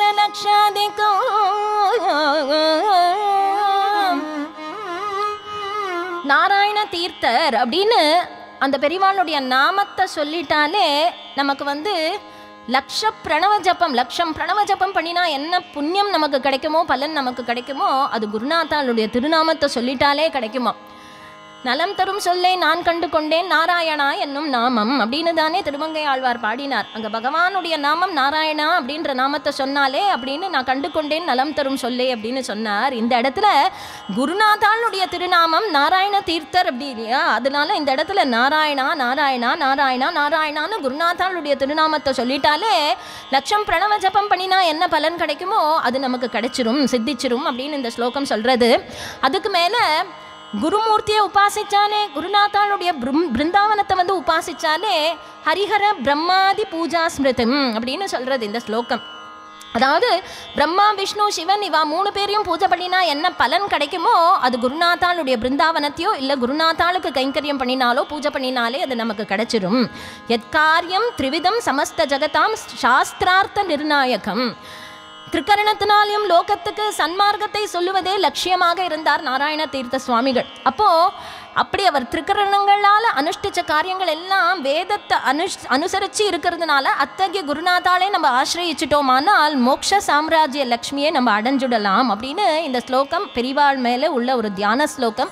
லக்ஷாதிகம் நாராயண தீர்த்தர் அப்படின்னு அந்த பெரியவாளுடைய நாமத்தை சொல்லிட்டாலே நமக்கு வந்து லக்ஷ பிரணவ ஜபம் லட்சம் பிரணவ ஜபம் பண்ணினா என்ன புண்ணியம் நமக்கு கிடைக்குமோ பலன் நமக்கு கிடைக்குமோ அது குருநாத்தாளுடைய திருநாமத்தை சொல்லிட்டாலே கிடைக்குமா நலம் தரும் சொல்லை நான் கண்டு கொண்டேன் நாராயணா என்னும் நாமம் அப்படின்னு தானே திருமங்கை ஆழ்வார் பாடினார் அங்க பகவானுடைய நாமம் நாராயணா அப்படின்ற நாமத்தை சொன்னாலே அப்படின்னு நான் கண்டு கொண்டேன் நலம் தரும் சொல்லே அப்படின்னு சொன்னார் இந்த இடத்துல குருநாதாளுடைய திருநாமம் நாராயண தீர்த்தர் அப்படி இல்லையா அதனால இந்த இடத்துல நாராயணா நாராயணா நாராயணா நாராயணான்னு குருநாதாளுடைய திருநாமத்தை சொல்லிட்டாலே லட்சம் பிரணவ ஜபம் பண்ணினா என்ன பலன் கிடைக்குமோ அது நமக்கு கிடைச்சிரும் சித்திச்சிரும் அப்படின்னு இந்த ஸ்லோகம் சொல்றது அதுக்கு மேல குருமூர்த்தியை உபாசிச்சாலே குருநாத்தாளுடைய பிரும் பிருந்தாவனத்தை வந்து உபாசிச்சாலே ஹரிஹர பிரம்மாதி பூஜா ஸ்மிருதம் அப்படின்னு சொல்றது இந்த ஸ்லோகம் அதாவது பிரம்மா விஷ்ணு சிவன் இவா மூணு பேரையும் பூஜை பண்ணினா என்ன பலன் கிடைக்குமோ அது குருநாத்தாளுடைய பிருந்தாவனத்தையோ இல்லை குருநாத்தாளுக்கு கைங்கரியம் பண்ணினாலோ பூஜை பண்ணினாலே அது நமக்கு கிடைச்சிரும் எத்காரியம் திரிவிதம் சமஸ்த ஜகதாம் சாஸ்திரார்த்த நிர்ணாயகம் திருக்கரணத்தினாலையும் லோகத்துக்கு சன்மார்க்கத்தை சொல்லுவதே லட்சியமாக இருந்தார் நாராயண தீர்த்த சுவாமிகள் அப்போ அப்படி அவர் திருக்கரணங்களால் அனுஷ்டிச்ச காரியங்கள் எல்லாம் வேதத்தை அனுஷ் அனுசரித்து இருக்கிறதுனால அத்தகைய குருநாதாலே நம்ம ஆசிரயிச்சிட்டோமானால் மோக்ஷ சாம்ராஜ்ய லக்ஷ்மியை நம்ம அடைஞ்சுடலாம் அப்படின்னு இந்த ஸ்லோகம் பெரிவாள் மேலே உள்ள ஒரு தியான ஸ்லோகம்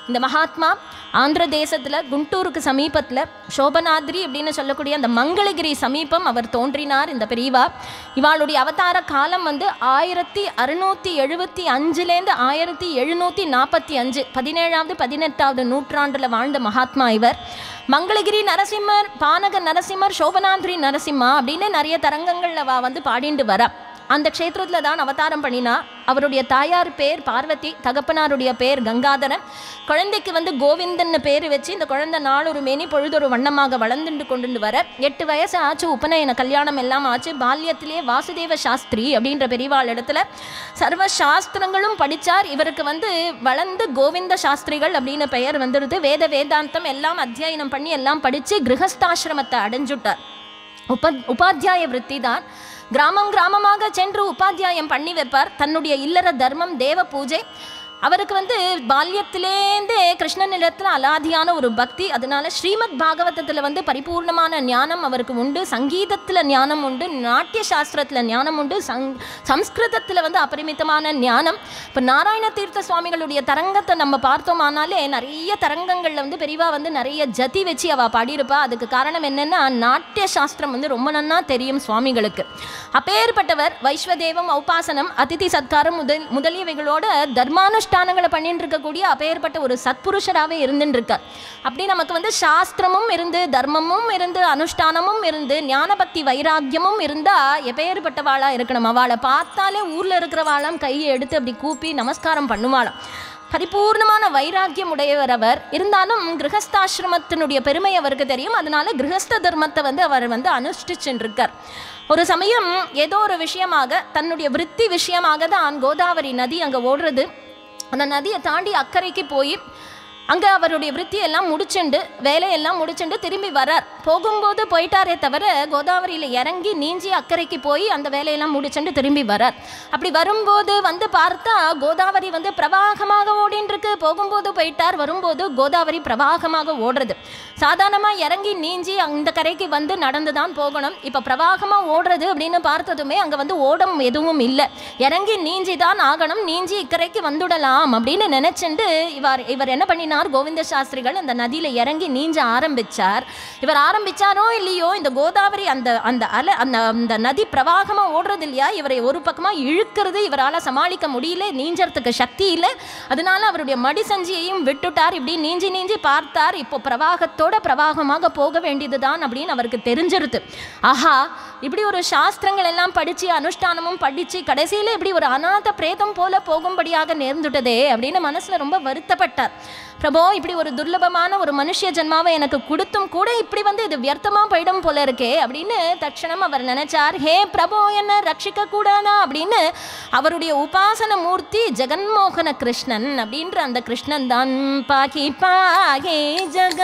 இந்த மகாத்மா ஆந்திர தேசத்தில் குண்டூருக்கு சமீபத்தில் சோபனாத்ரி அப்படின்னு சொல்லக்கூடிய அந்த மங்களகிரி சமீபம் அவர் தோன்றினார் இந்த பெரியவா இவாளுடைய அவதார காலம் வந்து ஆயிரத்தி அறுநூற்றி எழுபத்தி அஞ்சுலேருந்து ஆயிரத்தி எழுநூற்றி நாற்பத்தி அஞ்சு பதினேழாவது பதினெட்டாவது நூற்றாண்டில் வாழ்ந்த மகாத்மா இவர் மங்களகிரி நரசிம்மர் பானக நரசிம்மர் சோபனாத்ரி நரசிம்மா அப்படின்னு நிறைய தரங்கங்களில் வா வந்து பாடிண்டு வரா அந்த க்ஷேத்திரத்தில் தான் அவதாரம் பண்ணினா அவருடைய தாயார் பேர் பார்வதி தகப்பனாருடைய பேர் கங்காதரன் குழந்தைக்கு வந்து கோவிந்தன்னு பேர் வச்சு இந்த குழந்தை நாளொரு மேனி பொழுதொரு வண்ணமாக வளர்ந்துட்டு கொண்டு வர எட்டு வயசு ஆச்சு உபநயன கல்யாணம் எல்லாம் ஆச்சு பால்யத்திலே வாசுதேவ சாஸ்திரி அப்படின்ற பெரியவாள் இடத்துல சர்வ சாஸ்திரங்களும் படித்தார் இவருக்கு வந்து வளர்ந்து கோவிந்த சாஸ்திரிகள் அப்படின்னு பெயர் வந்துடுது வேத வேதாந்தம் எல்லாம் அத்தியாயனம் பண்ணி எல்லாம் படித்து கிரகஸ்தாசிரமத்தை அடைஞ்சுட்டார் உப உபாத்தியாய விருத்தி தான் கிராமம் கிராமமாக சென்று உபாத்தியாயம் பண்ணி வைப்பார் தன்னுடைய இல்லற தர்மம் தேவ பூஜை அவருக்கு வந்து பால்யத்திலேருந்தே கிருஷ்ணனிடத்தில் அலாதியான ஒரு பக்தி அதனால ஸ்ரீமத் பாகவதத்தில் வந்து பரிபூர்ணமான ஞானம் அவருக்கு உண்டு சங்கீதத்தில் ஞானம் உண்டு நாட்டிய சாஸ்திரத்தில் ஞானம் உண்டு சங் சம்ஸ்கிருதத்தில் வந்து அபரிமிதமான ஞானம் இப்போ நாராயண தீர்த்த சுவாமிகளுடைய தரங்கத்தை நம்ம பார்த்தோமானாலே நிறைய தரங்கங்களில் வந்து பெரியவா வந்து நிறைய ஜதி வச்சு அவள் பாடியிருப்பா அதுக்கு காரணம் என்னென்னா நாட்டிய சாஸ்திரம் வந்து ரொம்ப நன்னா தெரியும் சுவாமிகளுக்கு அப்பேற்பட்டவர் வைஸ்வதேவம் ஔபாசனம் அதிதி சத்காரம் முதல் முதலியவைகளோட தர்மானுஷ்டானங்களை பண்ணிட்டு இருக்கக்கூடிய அப்பேற்பட்ட ஒரு சத்புருஷராகவே இருந்துட்டு இருக்கார் அப்படி நமக்கு வந்து சாஸ்திரமும் இருந்து தர்மமும் இருந்து அனுஷ்டானமும் இருந்து ஞானபக்தி வைராக்கியமும் இருந்தால் எப்பேற்பட்டவாளாக இருக்கணும் அவளை பார்த்தாலே ஊரில் இருக்கிறவாளாம் கையை எடுத்து அப்படி கூப்பி நமஸ்காரம் பண்ணுவாளாம் பரிபூர்ணமான வைராக்கியம் உடையவர் அவர் இருந்தாலும் கிரகஸ்தாசிரமத்தினுடைய பெருமை அவருக்கு தெரியும் அதனால கிரகஸ்த தர்மத்தை வந்து அவர் வந்து அனுஷ்டிச்சுருக்கார் ஒரு சமயம் ஏதோ ஒரு விஷயமாக தன்னுடைய விருத்தி விஷயமாக தான் கோதாவரி நதி அங்கே ஓடுறது அந்த நதியை தாண்டி அக்கறைக்கு போய் அங்கே அவருடைய விருத்தியெல்லாம் முடிச்சுண்டு வேலையெல்லாம் முடிச்சுண்டு திரும்பி வரார் போகும்போது போயிட்டாரே தவிர கோதாவரியில் இறங்கி நீஞ்சி அக்கறைக்கு போய் அந்த வேலையெல்லாம் முடிச்சுண்டு திரும்பி வரார் அப்படி வரும்போது வந்து பார்த்தா கோதாவரி வந்து பிரவாகமாக ஓடின்னு இருக்கு போகும்போது போயிட்டார் வரும்போது கோதாவரி பிரவாகமாக ஓடுறது சாதாரணமாக இறங்கி நீஞ்சி அந்த கரைக்கு வந்து நடந்து தான் போகணும் இப்போ பிரவாகமாக ஓடுறது அப்படின்னு பார்த்ததுமே அங்கே வந்து ஓடம் எதுவும் இல்லை இறங்கி நீஞ்சி தான் ஆகணும் நீஞ்சி இக்கரைக்கு வந்துடலாம் அப்படின்னு நினைச்சுண்டு இவர் இவர் என்ன பண்ணினார் கோவிந்த சாஸ்திரிகள் அந்த நதியில் இறங்கி நீஞ்ச ஆரம்பிச்சார் இவர் ஆரம்பிச்சாரோ இல்லையோ இந்த கோதாவரி அந்த அந்த அலை அந்த அந்த நதி பிரவாகமாக ஓடுறது இல்லையா இவரை ஒரு பக்கமாக இழுக்கிறது இவரால் சமாளிக்க முடியல நீஞ்சறதுக்கு சக்தி இல்லை அதனால அவருடைய மடி சஞ்சியையும் விட்டுட்டார் இப்படி நீஞ்சி நீஞ்சி பார்த்தார் இப்போ பிரவாகத்தோட பிரவாகமாக போக வேண்டியதுதான் அப்படின்னு அவருக்கு தெரிஞ்சிருது ஆஹா இப்படி ஒரு சாஸ்திரங்கள் எல்லாம் படித்து அனுஷ்டானமும் படித்து கடைசியில் இப்படி ஒரு அநாத பிரேதம் போல போகும்படியாக நேர்ந்துட்டதே அப்படின்னு மனசில் ரொம்ப வருத்தப்பட்டார் பிரபோ இப்படி ஒரு துர்லபமான ஒரு மனுஷ ஜென்மாவை எனக்கு கொடுத்தும் கூட இப்படி வந்து இது வியர்த்தமா போயிடும் போல இருக்கே அப்படின்னு தட்சணம் அவர் நினைச்சார் ஹே பிரபோ என்ன ரட்சிக்க கூடாதா அப்படின்னு அவருடைய உபாசன மூர்த்தி ஜெகன்மோகன கிருஷ்ணன் அப்படின்ற அந்த கிருஷ்ணன் தான் பாகி பாகி ஜக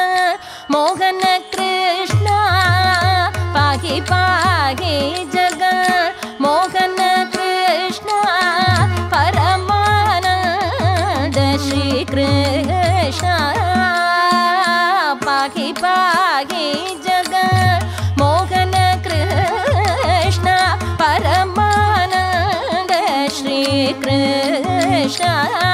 மோகன கிருஷ்ணா பாகி பாகி ஜக மோகன கிருஷ்ணா பரமானந்த ஸ்ரீ கிருஷ்ண பாகி பாகி ஜக மோகன கிருஷ்ண பரமானந்த ஸ்ரீ கிருஷ்ண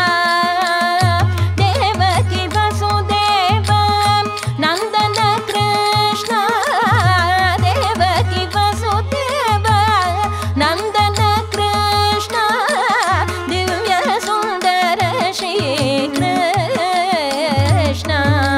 தேவகி வசுதேவ நந்தன கிருஷ்ண தேவகி வசுதேவ நந்தன கிருஷ்ண திவ்ய சுந்தர ஸ்ரீ கிருஷ்ண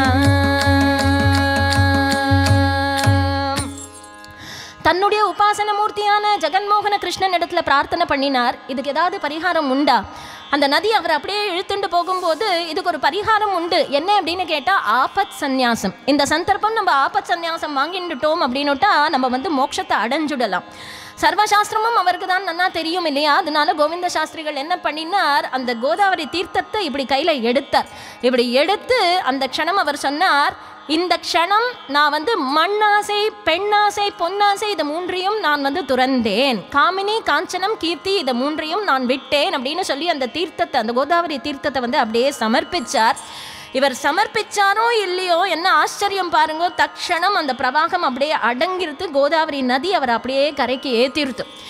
தன்னுடைய உபாசன மூர்த்தியான ஜெகன்மோகன கிருஷ்ணன் இடத்துல பிரார்த்தனை பண்ணினார் இதுக்கு ஏதாவது பரிகாரம் உண்டா அந்த நதி அவர் அப்படியே இழுத்துண்டு போகும்போது இதுக்கு ஒரு பரிகாரம் உண்டு என்ன அப்படின்னு கேட்டால் ஆபத் சந்நியாசம் இந்த சந்தர்ப்பம் நம்ம ஆபத் சந்நியாசம் வாங்கிட்டுட்டோம் அப்படின்னுட்டா நம்ம வந்து மோட்சத்தை அடைஞ்சுடலாம் சர்வசாஸ்திரமும் அவருக்கு தான் நன்னா தெரியும் இல்லையா அதனால கோவிந்த சாஸ்திரிகள் என்ன பண்ணினார் அந்த கோதாவரி தீர்த்தத்தை இப்படி கையில் எடுத்தார் இப்படி எடுத்து அந்த க்ஷணம் அவர் சொன்னார் இந்த க்ஷணம் நான் வந்து மண்ணாசை பெண்ணாசை பொன்னாசை இது மூன்றையும் நான் வந்து துறந்தேன் காமினி காஞ்சனம் கீர்த்தி இதை மூன்றையும் நான் விட்டேன் அப்படின்னு சொல்லி அந்த தீர்த்தத்தை அந்த கோதாவரி தீர்த்தத்தை வந்து அப்படியே சமர்ப்பிச்சார் இவர் சமர்ப்பிச்சாரோ இல்லையோ என்ன ஆச்சரியம் பாருங்க தக்ஷணம் அந்த பிரவாகம் அப்படியே அடங்கிருத்து கோதாவரி நதி அவர் அப்படியே கரைக்கு ஏத்திருத்து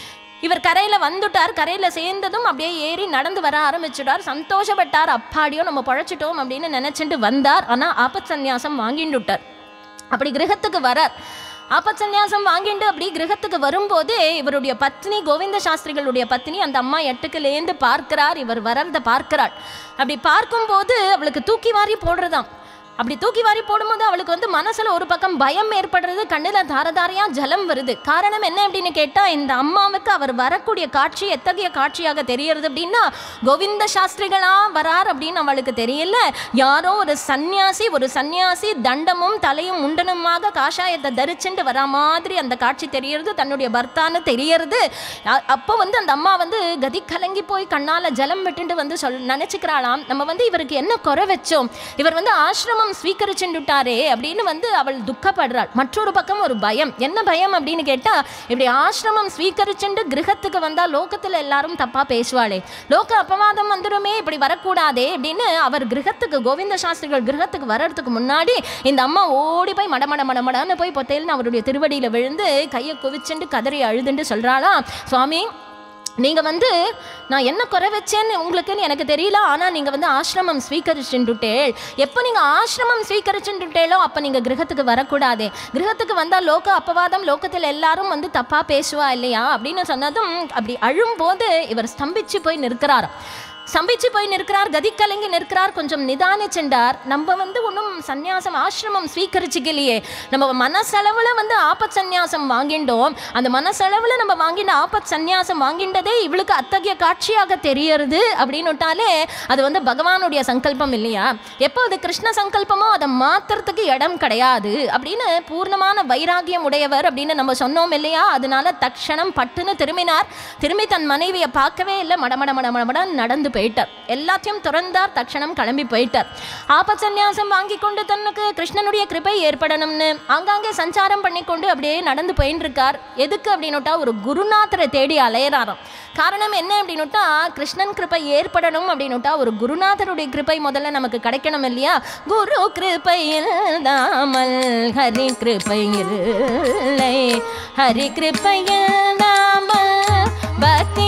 இவர் கரையில் வந்துட்டார் கரையில் சேர்ந்ததும் அப்படியே ஏறி நடந்து வர ஆரம்பிச்சுட்டார் சந்தோஷப்பட்டார் அப்பாடியோ நம்ம பழச்சிட்டோம் அப்படின்னு நினச்சிட்டு வந்தார் ஆனால் ஆபத் சந்நியாசம் வாங்கிட்டு விட்டார் அப்படி கிரகத்துக்கு வரார் ஆபத் சந்நியாசம் வாங்கிட்டு அப்படி கிரகத்துக்கு வரும்போது இவருடைய பத்னி கோவிந்த சாஸ்திரிகளுடைய பத்னி அந்த அம்மா எட்டுக்குலேருந்து பார்க்கிறார் இவர் வர்றத பார்க்கிறாள் அப்படி பார்க்கும்போது அவளுக்கு தூக்கி வாரி போடுறதாம் அப்படி தூக்கி வாரி போடும்போது அவளுக்கு வந்து மனசுல ஒரு பக்கம் பயம் ஏற்படுறது கண்ணுல தாரதாரையா ஜலம் வருது காரணம் என்ன அப்படின்னு கேட்டா இந்த அம்மாவுக்கு அவர் வரக்கூடிய காட்சி எத்தகைய காட்சியாக தெரியறது அப்படின்னா கோவிந்த சாஸ்திரிகளா வரார் அப்படின்னு அவளுக்கு தெரியல யாரோ ஒரு சந்நியாசி ஒரு சந்நியாசி தண்டமும் தலையும் முண்டனுமாக காஷாயத்தை தரிச்சுட்டு வரா மாதிரி அந்த காட்சி தெரியறது தன்னுடைய பர்த்தான்னு தெரியறது அ- அப்போ வந்து அந்த அம்மா வந்து கதி கலங்கி போய் கண்ணால ஜலம் விட்டுட்டு வந்து சொல் நினைச்சுக்கிறாளாம் நம்ம வந்து இவருக்கு என்ன குறை வச்சோம் இவர் வந்து ஆசிரமம் ஸ்வீகரிச்சுட்டாரே அப்படின்னு வந்து அவள் துக்கப்படுறாள் மற்றொரு பக்கம் ஒரு பயம் என்ன பயம் அப்படின்னு கேட்டா இப்படி ஆசிரமம் ஸ்வீகரிச்சுட்டு கிரகத்துக்கு வந்தா லோகத்துல எல்லாரும் தப்பா பேசுவாளே லோக அபவாதம் வந்துருமே இப்படி வரக்கூடாதே அப்படின்னு அவர் கிரகத்துக்கு கோவிந்த சாஸ்திரிகள் கிரகத்துக்கு வர்றதுக்கு முன்னாடி இந்த அம்மா ஓடி போய் மட மட மட மடன்னு போய் பொத்தையில்னு அவருடைய திருவடியில விழுந்து கையை குவிச்சுண்டு கதறி அழுதுண்டு சொல்றாளாம் சுவாமி நீங்கள் வந்து நான் என்ன குறை வச்சேன்னு உங்களுக்குன்னு எனக்கு தெரியல ஆனால் நீங்கள் வந்து ஆசிரமம் ஸ்வீகரிச்சுட்டுட்டேள் எப்போ நீங்கள் ஆசிரமம் ஸ்வீகரிச்சுட்டுட்டேளோ அப்போ நீங்கள் கிரகத்துக்கு வரக்கூடாதே கிரகத்துக்கு வந்தால் லோக அப்பவாதம் லோகத்தில் எல்லாரும் வந்து தப்பாக பேசுவா இல்லையா அப்படின்னு சொன்னதும் அப்படி அழும்போது இவர் ஸ்தம்பிச்சு போய் நிற்கிறாராம் ஸ்தம்பிச்சு போய் நிற்கிறார் கதி கலங்கி நிற்கிறார் கொஞ்சம் நிதானிச்சுண்டார் நம்ம வந்து ஒன்றும் சந்நியாசம் ஆசிரமம் ஸ்வீகரிச்சுக்கலையே நம்ம மனசளவில் வந்து ஆபத் சந்நியாசம் வாங்கிண்டோம் அந்த மனசளவில் நம்ம வாங்கின ஆபத் சந்நியாசம் வாங்கிண்டதே இவளுக்கு அத்தகைய காட்சியாக தெரியறது அப்படின்னுட்டாலே அது வந்து பகவானுடைய சங்கல்பம் இல்லையா எப்போ அது கிருஷ்ண சங்கல்பமோ அதை மாத்துறதுக்கு இடம் கிடையாது அப்படின்னு பூர்ணமான வைராகியம் உடையவர் அப்படின்னு நம்ம சொன்னோம் இல்லையா அதனால தக்ஷணம் பட்டுன்னு திரும்பினார் திரும்பி தன் மனைவியை பார்க்கவே இல்லை மடமட மட மடமடன் நடந்து போயிட்டார் எல்லாத்தையும் துறந்தார் தக்ஷணம் கிளம்பி போயிட்டார் ஆபத் சந்நியாசம் வாங்கி கொண்டு தனக்கு கிருஷ்ணனுடைய கிருபை ஏற்படணும்னு ஆங்காங்கே சஞ்சாரம் பண்ணி கொண்டு அப்படியே நடந்து போயின்னு இருக்கார் எதுக்கு அப்படின்னுட்டா ஒரு குருநாதரை தேடி அலையறாராம் காரணம் என்ன அப்படின்னுட்டா கிருஷ்ணன் கிருபை ஏற்படணும் அப்படின்னுட்டா ஒரு குருநாதருடைய கிருபை முதல்ல நமக்கு கிடைக்கணும் இல்லையா குரு கிருபையில் தாமல் ஹரி கிருபையில் இல்லை ஹரி கிருபையில் தாமல் பக்தி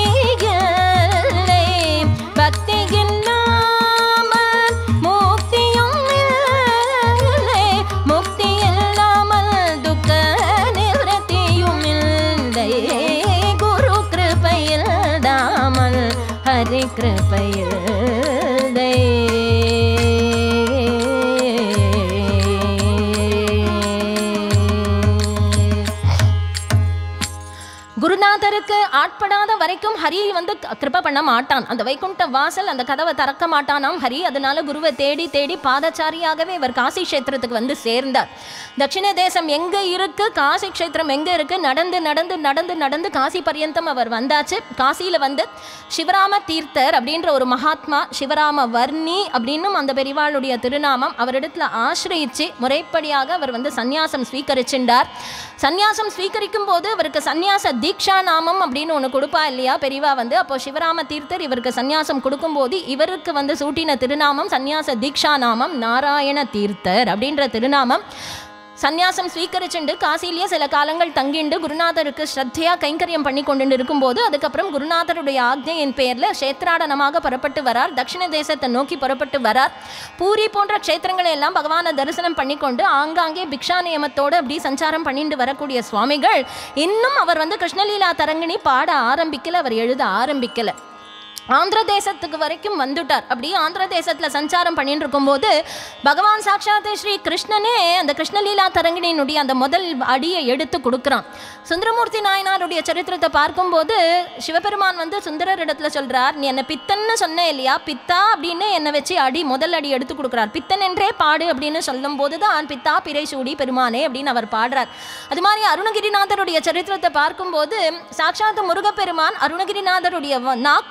இல்லை பக்தி இல்லாமல் முக்தியும் இல்லை முக்தி இல்லாமல் துக்க நிவர்த்தியும் இல்லை குரு கிருபையில் தாமல் ஹரி கிருபையில் குருநாதருக்கு ஆட்படாத வரைக்கும் ஹரி வந்து க- கிருப பண்ண மாட்டான் அந்த வைகுண்ட வாசல் அந்த கதவை திறக்க மாட்டானாம் ஹரி அதனால குருவை தேடி தேடி பாதச்சாரியாகவே இவர் காசி கஷேத்திரத்துக்கு வந்து சேர்ந்தார் தட்சிண தேசம் எங்க இருக்கு காசி கஷேத்திரம் எங்க இருக்கு நடந்து நடந்து நடந்து நடந்து காசி பர்யந்தம் அவர் வந்தாச்சு காசியில வந்து சிவராம தீர்த்தர் அப்படின்ற ஒரு மகாத்மா சிவராம வர்ணி அப்படின்னும் அந்த பெரிவாளுடைய திருநாமம் அவரிடத்துல ஆசிரயிச்சு முறைப்படியாக அவர் வந்து சந்நியாசம் ஸ்வீகரிச்சுண்டார் சந்நியாசம் ஸ்வீகரிக்கும் போது அவருக்கு சந்நியாச தீக்ஷா நாமம் அப்படின்னு ஒன்று கொடுப்பா இல்லையா பெரியவா வந்து அப்போ சிவராம தீர்த்தர் இவருக்கு சந்நியாசம் கொடுக்கும்போது இவருக்கு வந்து சூட்டின திருநாமம் சந்நியாச தீக்ஷா நாமம் நாராயண தீர்த்தர் அப்படின்ற திருநாமம் சந்நியாசம் ஸ்வீகரிச்சுண்டு காசிலேயே சில காலங்கள் தங்கிண்டு குருநாதருக்கு ஸ்ரத்தையா கைங்கரியம் பண்ணி கொண்டு இருக்கும்போது அதுக்கப்புறம் குருநாதருடைய ஆக்ஞையின் பெயர்ல கஷேத்ராடனமாக புறப்பட்டு வரார் தட்சிண தேசத்தை நோக்கி புறப்பட்டு வரார் பூரி போன்ற க்ஷேத்திரங்களை எல்லாம் பகவானை தரிசனம் பண்ணிக்கொண்டு ஆங்காங்கே பிக்ஷா நியமத்தோடு அப்படி சஞ்சாரம் பண்ணிட்டு வரக்கூடிய சுவாமிகள் இன்னும் அவர் வந்து கிருஷ்ணலீலா தரங்கிணி பாட ஆரம்பிக்கல அவர் எழுத ஆரம்பிக்கல ஆந்திர தேசத்துக்கு வரைக்கும் வந்துட்டார் அப்படி ஆந்திர தேசத்தில் சஞ்சாரம் பண்ணிட்டு இருக்கும்போது பகவான் சாட்சாத் ஸ்ரீ கிருஷ்ணனே அந்த கிருஷ்ணலீலா தரங்கிணியினுடைய அந்த முதல் அடியை எடுத்து கொடுக்குறான் சுந்தரமூர்த்தி நாயனாருடைய சரித்திரத்தை பார்க்கும்போது சிவபெருமான் வந்து சுந்தரர் இடத்துல சொல்றார் நீ என்னை பித்தன்னு சொன்ன இல்லையா பித்தா அப்படின்னு என்னை வச்சு அடி முதல் அடி எடுத்து கொடுக்குறார் பித்தன் என்றே பாடு அப்படின்னு சொல்லும்போது தான் பித்தா பிறை சூடி பெருமானே அப்படின்னு அவர் பாடுறார் அது மாதிரி அருணகிரிநாதருடைய சரித்திரத்தை பார்க்கும்போது சாட்சாத் முருகப்பெருமான் அருணகிரிநாதருடைய வ- நாக்குல வந்து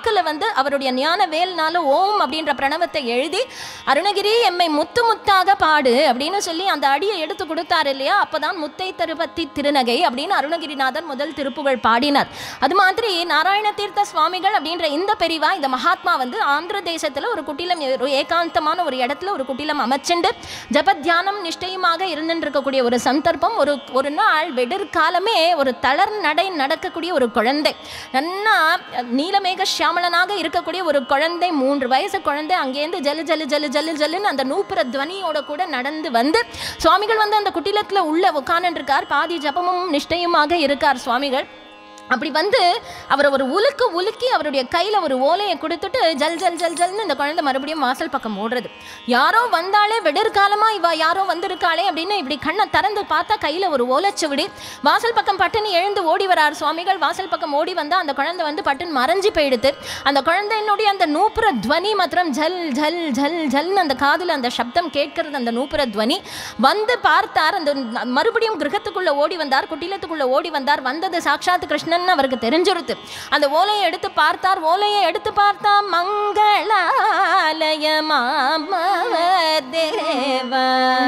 வந்து அவருடைய ஞான வேல்னால ஓம் அப்படின்ற பிரணவத்தை எழுதி அருணகிரி எம்மை முத்து முத்தாக பாடு அப்படின்னு சொல்லி அந்த அடியை எடுத்து கொடுத்தாரு இல்லையா அப்பதான் முத்தை தருபத்தி திருநகை அப்படின்னு அருணகிரிநாதர் முதல் திருப்புகழ் பாடினார் அது மாதிரி நாராயண தீர்த்த சுவாமிகள் அப்படின்ற இந்த பெரிவா இந்த மகாத்மா வந்து ஆந்திர தேசத்துல ஒரு குட்டிலம் ஒரு ஏகாந்தமான ஒரு இடத்துல ஒரு குட்டிலம் அமைச்சுண்டு ஜபத்தியானம் நிஷ்டயமாக இருந்துட்டு இருக்கக்கூடிய ஒரு சந்தர்ப்பம் ஒரு ஒரு நாள் வெடிற்காலமே ஒரு தளர் நடை நடக்கக்கூடிய ஒரு குழந்தை நன்னா நீலமேக சியாமளனாக இருக்கக்கூடிய ஒரு குழந்தை மூன்று வயசு குழந்தை அங்கேருந்து ஜலு ஜலு ஜலு ஜலு ஜலுன்னு அந்த நூப்புற துவனியோட கூட நடந்து வந்து சுவாமிகள் வந்து அந்த குட்டிலத்தில் உள்ள உட்காந்துருக்கார் பாதி ஜபமும் நிஷ்டயமாக இருக்கார் சுவாமிகள் அப்படி வந்து அவர் ஒரு உலுக்கு உலுக்கி அவருடைய கையில் ஒரு ஓலையை கொடுத்துட்டு ஜல் ஜல் ஜல் ஜல்னு இந்த குழந்தை மறுபடியும் வாசல் பக்கம் ஓடுறது யாரோ வந்தாலே வெடிற்காலமா இவ யாரோ வந்திருக்காளே அப்படின்னு இப்படி கண்ணை திறந்து பார்த்தா கையில் ஒரு ஓலைச்சுவடி வாசல் பக்கம் பட்டுன்னு எழுந்து ஓடி வரார் சுவாமிகள் வாசல் பக்கம் ஓடி வந்தா அந்த குழந்தை வந்து பட்டுன்னு மறைஞ்சு போயிடுது அந்த குழந்தையினுடைய அந்த நூப்புற துவனி மாத்திரம் ஜல் ஜல் ஜல் ஜல்னு அந்த காதில் அந்த சப்தம் கேட்கறது அந்த நூப்புற துவனி வந்து பார்த்தார் அந்த மறுபடியும் கிரகத்துக்குள்ள ஓடி வந்தார் குட்டிலத்துக்குள்ள ஓடி வந்தார் வந்தது சாட்சாத் கிருஷ்ணன் அவருக்கு தெரிஞ்சிருத்து அந்த ஓலையை எடுத்து பார்த்தார் ஓலையை எடுத்து பார்த்தா மங்களாலய மாமவ தேவா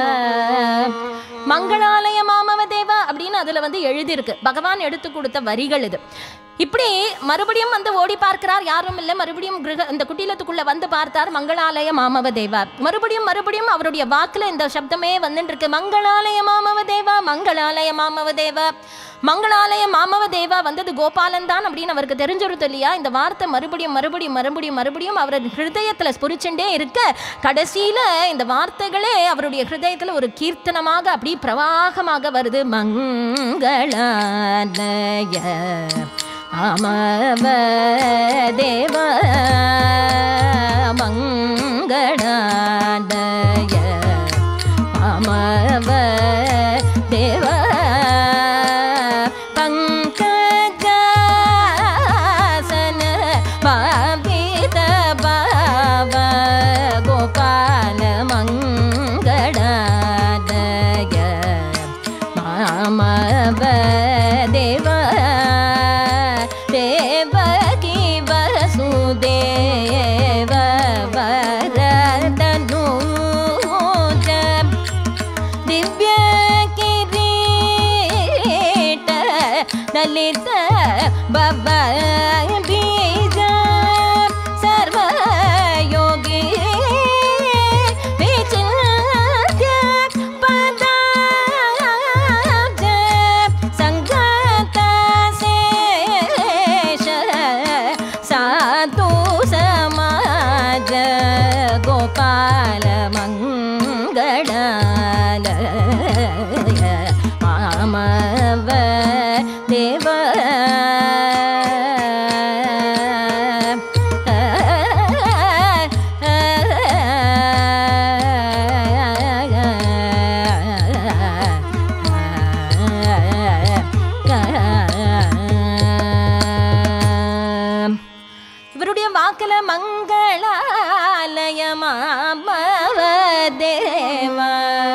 மங்களாலய மாமவ தேவா அப்படின்னு அதுல வந்து எழுதியிருக்கு பகவான் எடுத்து கொடுத்த வரிகள் இது இப்படி மறுபடியும் வந்து ஓடி பார்க்கிறார் யாரும் இல்லை மறுபடியும் கிரக இந்த குட்டிலத்துக்குள்ள வந்து பார்த்தார் மங்களாலய மாமவ தேவா மறுபடியும் மறுபடியும் அவருடைய வாக்குல இந்த சப்தமே வந்துட்டு இருக்கு மங்களாலய மாமவ தேவா மங்களாலய மாமவ தேவா மங்களாலய மாமவ தேவா வந்தது கோபாலன் தான் அப்படின்னு அவருக்கு தெரிஞ்சிருது இல்லையா இந்த வார்த்தை மறுபடியும் மறுபடியும் மறுபடியும் மறுபடியும் அவர் ஹிருதயத்தில் ஸ்புரிச்சுட்டே இருக்க கடைசியில இந்த வார்த்தைகளே அவருடைய ஹிருதயத்தில் ஒரு கீர்த்தனமாக அப்படி பிரவாகமாக வருது மங்களாலய அமவ தேவ மங்களாலய அமவ தேவ பங்கஜாசன பாபித பாவ கோபால மங்களாலய மாமவ தேவ தேவகி வசுதேவ வரதனூஜ ದಿವ್ಯ ಕಿರೀಟ ಲಲಿತ ಬವ ಬೀಜ ಸರ್ವಯೋಗಿ ವಿಚಿತ್ಯ ಪದಾಬ್ಜ ಸಂಗತ ಶೇಷ ಸಾಧು ಸಮಾಜ ಗೋಪಾಲ ಮಂಗಳಾಲಯ ಮಾಮವ ದೇವ இவருடைய வாக்குல மங்களாலய மாமவ தேவா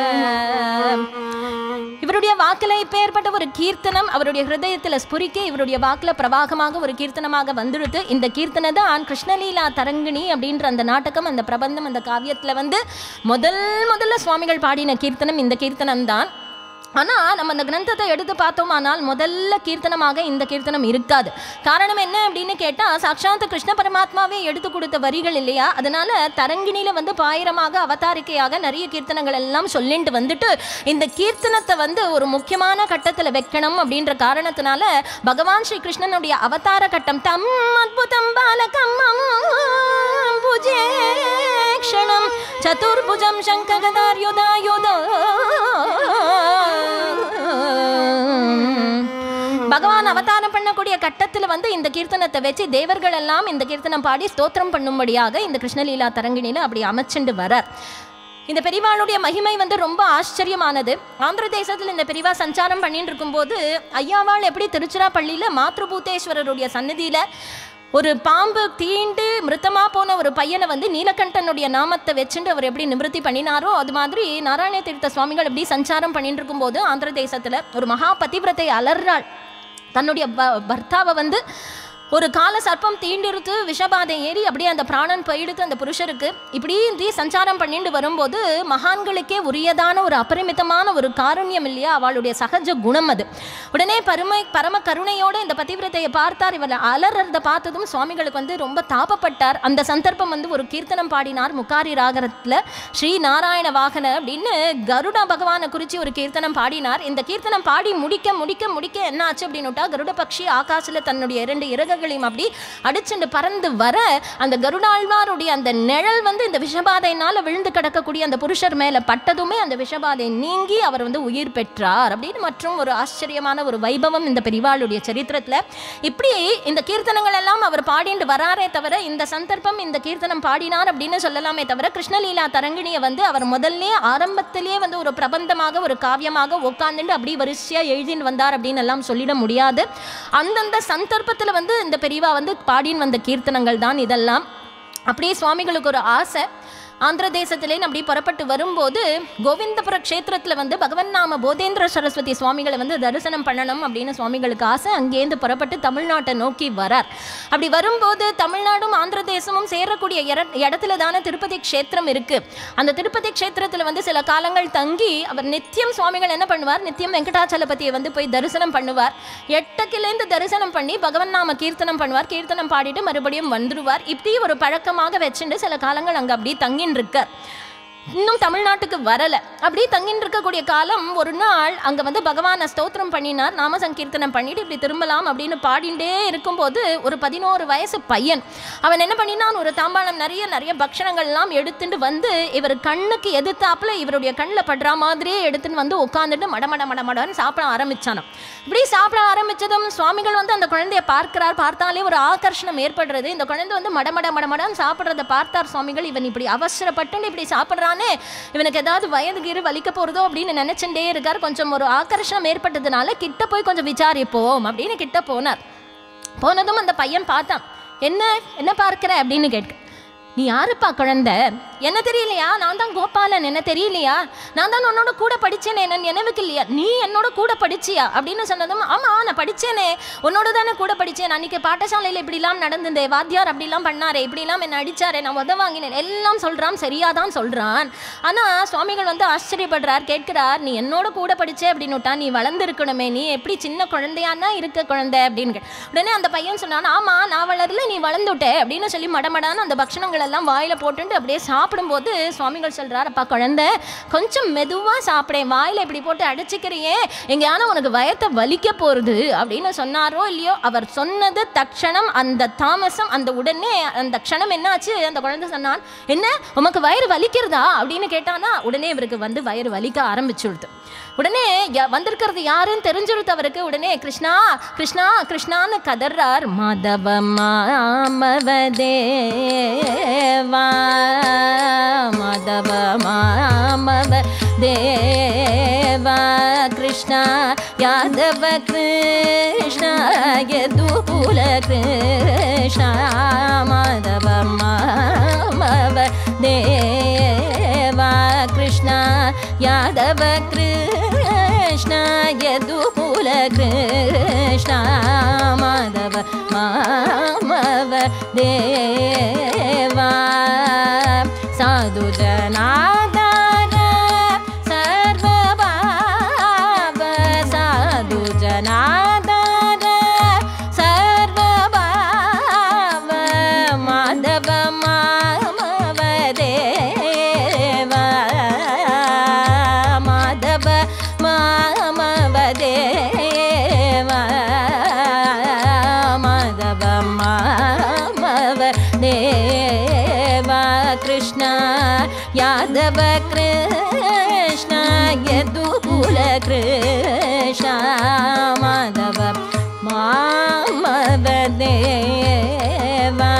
இவருடைய வாக்குல இப்பேற்பட்ட ஒரு கீர்த்தனம் அவருடைய ஹிருதயத்துல ஸ்புரிக்க இவருடைய வாக்குல பிரவாகமாக ஒரு கீர்த்தனமாக வந்துடுது இந்த கீர்த்தனை தான் கிருஷ்ணலீலா தரங்கிணி அப்படின்ற அந்த நாடகம் அந்த பிரபந்தம் அந்த காவியத்துல வந்து முதல் முதல்ல சுவாமிகள் பாடின கீர்த்தனம் இந்த கீர்த்தனம் தான் ஆனால் நம்ம அந்த கிரந்தத்தை எடுத்து பார்த்தோமானால் முதல்ல கீர்த்தனமாக இந்த கீர்த்தனம் இருக்காது காரணம் என்ன அப்படின்னு கேட்டால் சாட்சாத் கிருஷ்ண பரமாத்மாவே எடுத்து கொடுத்த வரிகள் இல்லையா அதனால தரங்கிணியில் வந்து பாயிரமாக அவதாரிக்கையாக நிறைய கீர்த்தனங்கள் எல்லாம் சொல்லிட்டு வந்துட்டு இந்த கீர்த்தனத்தை வந்து ஒரு முக்கியமான கட்டத்தில் வைக்கணும் அப்படின்ற காரணத்தினால பகவான் ஸ்ரீ கிருஷ்ணனுடைய அவதார கட்டம் தம் அத்புதம் பாலகம் புஜே க்ஷணம் சதுர்புஜம் சங்ககதார்யுதாயுதோ பகவான் அவதாரம் பண்ணக்கூடிய கட்டத்தில் வந்து இந்த கீர்த்தனத்தை வச்சு தேவர்கள் எல்லாம் இந்த கீர்த்தனம் பாடி ஸ்தோத்திரம் பண்ணும்படியாக இந்த கிருஷ்ணலீலா தரங்கிணியில் அப்படி அமைச்சுண்டு வரார் இந்த பெரியவாளுடைய மகிமை வந்து ரொம்ப ஆச்சரியமானது ஆந்திர தேசத்தில் இந்த பெரியவா சஞ்சாரம் பண்ணிட்டு இருக்கும்போது ஐயாவாள் எப்படி திருச்சிராப்பள்ளியில் மாத்ருபூதேஸ்வரருடைய சன்னதியில் ஒரு பாம்பு தீண்டு மிருத்தமா போன ஒரு பையனை வந்து நீலகண்டனுடைய நாமத்தை வச்சுட்டு அவர் எப்படி நிவர்த்தி பண்ணினாரோ அது மாதிரி நாராயண தீர்த்த சுவாமிகள் எப்படி சஞ்சாரம் பண்ணிட்டு இருக்கும்போது ஆந்திர தேசத்தில் ஒரு மகா பதிவிரத்தை அலர்றாள் தன்னுடைய ப பர்த்தாவை வந்து ஒரு கால சர்ப்பம் தீண்டிருத்து விஷபாதை ஏறி அப்படியே அந்த பிராணன் போயிடுத்து அந்த புருஷருக்கு இப்படி இப்படி சஞ்சாரம் பண்ணிட்டு வரும்போது மகான்களுக்கே உரியதான ஒரு அபரிமிதமான ஒரு காருண்யம் இல்லையா அவளுடைய சகஜ குணம் அது உடனே பரம பரம கருணையோட இந்த பதிவிரத்தையை பார்த்தார் இவர் அலறத பார்த்ததும் சுவாமிகளுக்கு வந்து ரொம்ப தாபப்பட்டார் அந்த சந்தர்ப்பம் வந்து ஒரு கீர்த்தனம் பாடினார் முக்காரி ராகரத்தில் ஸ்ரீ நாராயண வாகன அப்படின்னு கருட பகவானை குறித்து ஒரு கீர்த்தனம் பாடினார் இந்த கீர்த்தனம் பாடி முடிக்க முடிக்க முடிக்க என்ன ஆச்சு அப்படின்னுட்டா கருட பக்ஷி ஆகாசில் தன்னுடைய இரண்டு இறகுகளையும் அப்படி அடிச்சுண்டு பறந்து வர அந்த கருடாழ்வாருடைய அந்த நிழல் வந்து இந்த விஷபாதையினால் விழுந்து கிடக்கக்கூடிய அந்த புருஷர் மேலே பட்டதுமே அந்த விஷபாதை நீங்கி அவர் வந்து உயிர் பெற்றார் அப்படின்னு மற்றும் ஒரு ஆச்சரியமான ஒரு வைபவம் இந்த பெரிவாளுடைய சரித்திரத்தில் இப்படி இந்த கீர்த்தனங்கள் எல்லாம் அவர் பாடிண்டு வராரே தவிர இந்த சந்தர்ப்பம் இந்த கீர்த்தனம் பாடினார் அப்படின்னு சொல்லலாமே தவிர கிருஷ்ணலீலா தரங்கிணியை வந்து அவர் முதல்ல ஆரம்பத்திலே வந்து ஒரு பிரபந்தமாக ஒரு காவியமாக உட்காந்துட்டு அப்படி வரிசையாக எழுதின்னு வந்தார் அப்படின்னு எல்லாம் சொல்லிட முடியாது அந்தந்த சந்தர்ப்பத்தில் வந்து இந்த பெரியவா வந்து பாடின்னு வந்த கீர்த்தனங்கள் தான் இதெல்லாம் அப்படியே சுவாமிகளுக்கு ஒரு ஆசை ஆந்திர தேசத்திலேன்னு அப்படி புறப்பட்டு வரும்போது கோவிந்தபுர க்ஷேத்திரத்தில் வந்து பகவன் நாம போதேந்திர சரஸ்வதி சுவாமிகளை வந்து தரிசனம் பண்ணணும் அப்படின்னு சுவாமிகளுக்கு ஆசை அங்கேருந்து புறப்பட்டு தமிழ்நாட்டை நோக்கி வரார் அப்படி வரும்போது தமிழ்நாடும் ஆந்திர தேசமும் சேரக்கூடிய இர- இடத்துல தானே திருப்பதி க்ஷேத்திரம் இருக்கு அந்த திருப்பதி க்ஷேத்திரத்தில் வந்து சில காலங்கள் தங்கி அவர் நித்தியம் சுவாமிகள் என்ன பண்ணுவார் நித்தியம் வெங்கடாச்சலபதியை வந்து போய் தரிசனம் பண்ணுவார் எட்டக்கிலேருந்து தரிசனம் பண்ணி பகவன் நாம கீர்த்தனம் பண்ணுவார் கீர்த்தனம் பாடிட்டு மறுபடியும் வந்துருவார் இப்படி ஒரு பழக்கமாக வச்சுட்டு சில காலங்கள் அங்கே அப்படி தங்கின்னு இருக்கார் இன்னும் தமிழ்நாட்டுக்கு வரல அப்படி தங்கின்னு இருக்கக்கூடிய காலம் ஒரு நாள் அங்க வந்து பகவானை ஸ்தோத்திரம் பண்ணினார் நாம சங்கீர்த்தனம் பண்ணிட்டு இப்படி திரும்பலாம் அப்படின்னு பாடிண்டே இருக்கும்போது ஒரு பதினோரு வயசு பையன் அவன் என்ன பண்ணினான் ஒரு தாம்பாளம் நிறைய நிறைய பக்ஷணங்கள் எல்லாம் எடுத்துட்டு வந்து இவர் கண்ணுக்கு எதிர்த்தாப்புல இவருடைய கண்ணில் படுற மாதிரியே எடுத்துன்னு வந்து உட்காந்துட்டு மட மட மட மடன்னு சாப்பிட ஆரம்பிச்சானாம் இப்படி சாப்பிட ஆரம்பிச்சதும் சுவாமிகள் வந்து அந்த குழந்தைய பார்க்கிறார் பார்த்தாலே ஒரு ஆகர்ஷணம் ஏற்படுறது இந்த குழந்தை வந்து மடமட மடமடன்னு சாப்பிட்றத பார்த்தார் சுவாமிகள் இவன் இப்படி அவசரப்பட்டு இப்படி சாப்பிட்றானே இவனுக்கு ஏதாவது வயது கீறு வலிக்க போகிறதோ அப்படின்னு நினச்சிட்டே இருக்கார் கொஞ்சம் ஒரு ஆகர்ஷணம் ஏற்பட்டதுனால கிட்ட போய் கொஞ்சம் விசாரிப்போம் அப்படின்னு கிட்ட போனார் போனதும் அந்த பையன் பார்த்தான் என்ன என்ன பார்க்கிற அப்படின்னு கேட்க நீ யாருப்பா குழந்தை என்ன தெரியலையா நான் தான் கோபாலன் என்ன தெரியலையா நான் தான் உன்னோட கூட படிச்சேனே என்ன நினைவுக்கு இல்லையா நீ என்னோட கூட படிச்சியா அப்படின்னு சொன்னதும் ஆமா நான் படிச்சேனே உன்னோட தானே கூட படிச்சேன் அன்னைக்கு பாடசாலையில் இப்படிலாம் நடந்தது வாத்தியார் அப்படிலாம் பண்ணாரே இப்படிலாம் என்ன அடிச்சாரே நான் உத வாங்கினேன் எல்லாம் சொல்றான் சரியா தான் சொல்றான் ஆனா சுவாமிகள் வந்து ஆச்சரியப்படுறார் கேட்கிறார் நீ என்னோட கூட படிச்சே அப்படின்னுட்டா நீ வளர்ந்துருக்கணுமே நீ எப்படி சின்ன குழந்தையானா இருக்க குழந்தை அப்படின்னு கே- உடனே அந்த பையன் சொன்னான் ஆமா நான் வளரல நீ வளர்ந்துட்ட அப்படின்னு சொல்லி மடமடான்னு அந்த பக்ஷணங்கள் எல்லாம் வாயில போட்டுட்டு அப்படியே சாப்பிடும்போது சுவாமிகள் சொல்றார் அப்பா குழந்தை கொஞ்சம் மெதுவா சாப்பிடேன் வாயில இப்படி போட்டு அடைச்சிக்கிறியே எங்கேயான உனக்கு வயத்தை வலிக்க போறது அப்படின்னு சொன்னாரோ இல்லையோ அவர் சொன்னது தட்சணம் அந்த தாமசம் அந்த உடனே அந்த க்ஷணம் என்னாச்சு அந்த குழந்தை சொன்னான் என்ன உமக்கு வயிறு வலிக்கிறதா அப்படின்னு கேட்டானா உடனே இவருக்கு வந்து வயிறு வலிக்க ஆரம்பிச்சுடுது உடனே ய- வந்திருக்கிறது யாருன்னு தெரிஞ்சிருத்து அவருக்கு உடனே கிருஷ்ணா கிருஷ்ணா கிருஷ்ணான்னு கதறார் மாதவ மாமவதேவா மாதவ மாமவ தேவா கிருஷ்ணா யாதவ கிருஷ்ணா யதுகுல கிருஷ்ணா மாதவ மாமவ தேவா கிருஷ்ணா யாதவ கிருஷ்ண யதுகுல கிருஷ்ண மாதவ மாமவ தேவா சாது ஜனாதார சர்வபாவ சாது ஜனாதார சர்வபாவ மாதவ மாமவ தேவா மாதவ மாமவ தேவா மாதவ மாமவ தேவா கிருஷ்ண யாதவ கிருஷ்ண யதுகுல கிருஷ்ண மாதவ மாமவ தேவா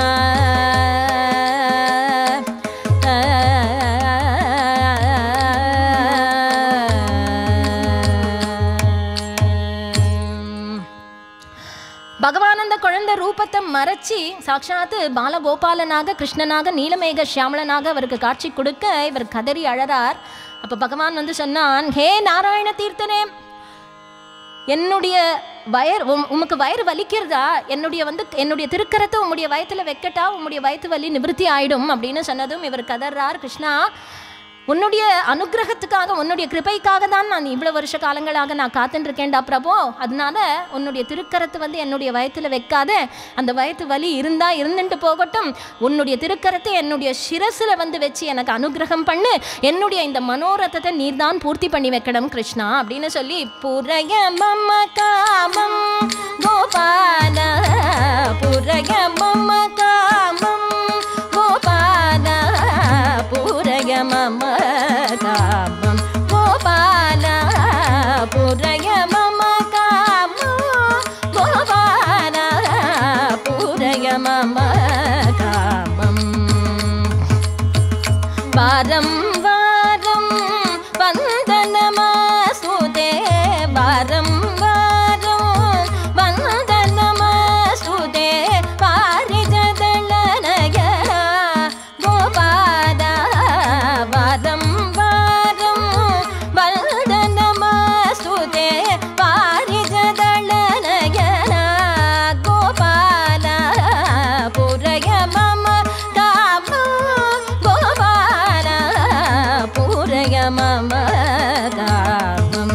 பகவான் அந்த குழந்தை ரூபத்தை மறைச்சி சாட்சாத்து பாலகோபாலனாக கிருஷ்ணனாக நீலமேக ஷியாமளனாக அவருக்கு காட்சி கொடுக்க இவர் கதறி அழறார் அப்ப பகவான் வந்து சொன்னான் ஹே நாராயண தீர்த்தனே என்னுடைய வயர் உம்- உமக்கு வயிறு வலிக்கிறதா என்னுடைய வந்து என்னுடைய திருக்கரத்தை உம்முடைய வயத்துல வைக்கட்டா உம்முடைய வயிற்று வலி நிவர்த்தி ஆயிடும் அப்படின்னு சொன்னதும் இவர் கதறார் கிருஷ்ணா உன்னுடைய அனுக்கிரகத்துக்காக உன்னுடைய கிருபைக்காக தான் நான் இவ்வளவு வருஷ காலங்களாக நான் காத்துட்டு இருக்கேன்டா பிரபோ அதனால உன்னுடைய திருக்கரத்தை வந்து என்னுடைய வயத்துல வைக்காத அந்த வயத்து வலி இருந்தா இருந்துட்டு போகட்டும் உன்னுடைய திருக்கரத்தை என்னுடைய சிரசுல வந்து வச்சு எனக்கு அனுகிரகம் பண்ணு என்னுடைய இந்த மனோரதத்தை நீர்தான் பூர்த்தி பண்ணி வைக்கணும் கிருஷ்ணா அப்படின்னு சொல்லி புரய மம காமம் கோபால புரய மம காமம் கோபால புரய மம காமம் கோபால புரய மம காமம் கோபால புரய மம காமம் வாரம் வாரம் வந்தனமாசுதே வாரம் வாரம் வந்தனமாசுதே பாரிஜதளனய கோபால வாரம் வாரம் வந்தனமாசுதே பாரிஜதளனய கோபால புரய மம காம கோபால புரய மம காமம்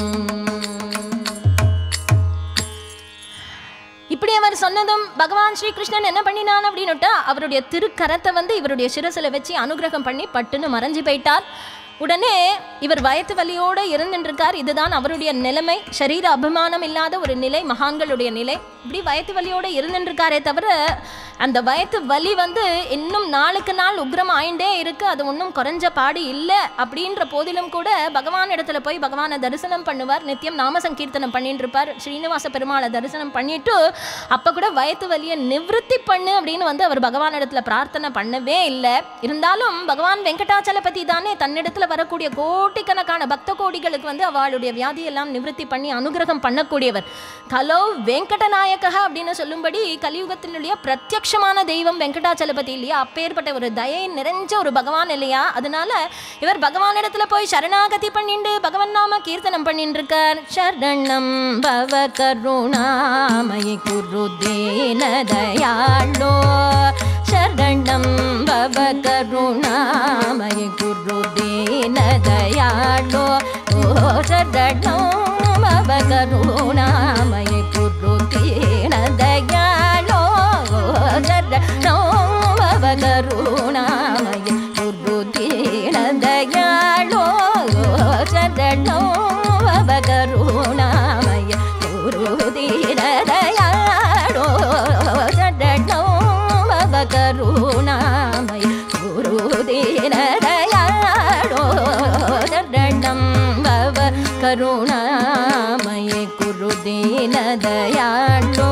இப்படி அவர் சொன்னதும் பகவான் ஸ்ரீகிருஷ்ணன் என்ன பண்ணினான் அப்படின்னுட்டா அவருடைய திருக்கரத்தை வந்து இவருடைய சிரசில வச்சு அனுகிரகம் பண்ணி பட்டுன்னு மறைஞ்சு போயிட்டார் உடனே இவர் வயத்து வலியோட இருந்துருக்கார் இதுதான் அவருடைய நிலைமை சரீர அபிமானம் இல்லாத ஒரு நிலை மகான்களுடைய நிலை இப்படி வயத்து வலியோட இருந்துருக்காரே தவிர அந்த வயத்து வலி வந்து இன்னும் நாளுக்கு நாள் உக்ரம் ஆயிண்டே இருக்கு அது ஒன்றும் குறைஞ்ச பாடு இல்லை அப்படின்ற போதிலும் கூட பகவான் இடத்துல போய் பகவானை தரிசனம் பண்ணுவார் நித்தியம் நாம சங்கீர்த்தனம் பண்ணிட்டு இருப்பார் ஸ்ரீனிவாச பெருமாளை தரிசனம் பண்ணிட்டு அப்போ கூட வயத்து வலியை நிவிருத்தி பண்ணு அப்படின்னு வந்து அவர் பகவான் இடத்துல பிரார்த்தனை பண்ணவே இல்லை இருந்தாலும் பகவான் வெங்கடாச்சலபதி தானே தன்னிடத்துல வரக்கூடிய கோட்டிக்கணக்கான பக்த கோடிகளுக்கு வந்து அவளுடைய வியாதியெல்லாம் நிவிருத்தி பண்ணி அனுகிரகம் பண்ணக்கூடியவர் கலோ வெங்கடநாயகா அப்படின்னு சொல்லும்படி கலியுகத்தினுடைய பிரத்யக்ஷமான தெய்வம் வெங்கடாச்சலபதி இல்லையா அப்பேற்பட்ட ஒரு தயை நிறைஞ்ச ஒரு பகவான் இல்லையா அதனால இவர் பகவானிடத்துல போய் சரணாகதி பண்ணிண்டு பகவன் நாம கீர்த்தனம் பண்ணிட்டு இருக்கார் சரணம் பவ கருணாமயி குரு தீன தயாளோ சரணம் பவ கருணாமயி குரு தீன தயாளோ ஓ சரணம் பவ கருணாமயி குரு தீன தயாளோ ஓ சரணம் பவ கருணாமயி குரு தீன தயாளோ ஓ சரணம் பவ கருணாமய குரு தீன தயாளோ சரணம் பவ கருணாமய குரு தீன தயாளோ சரணம் பவ கருணாமய குரு தீன தயாளோ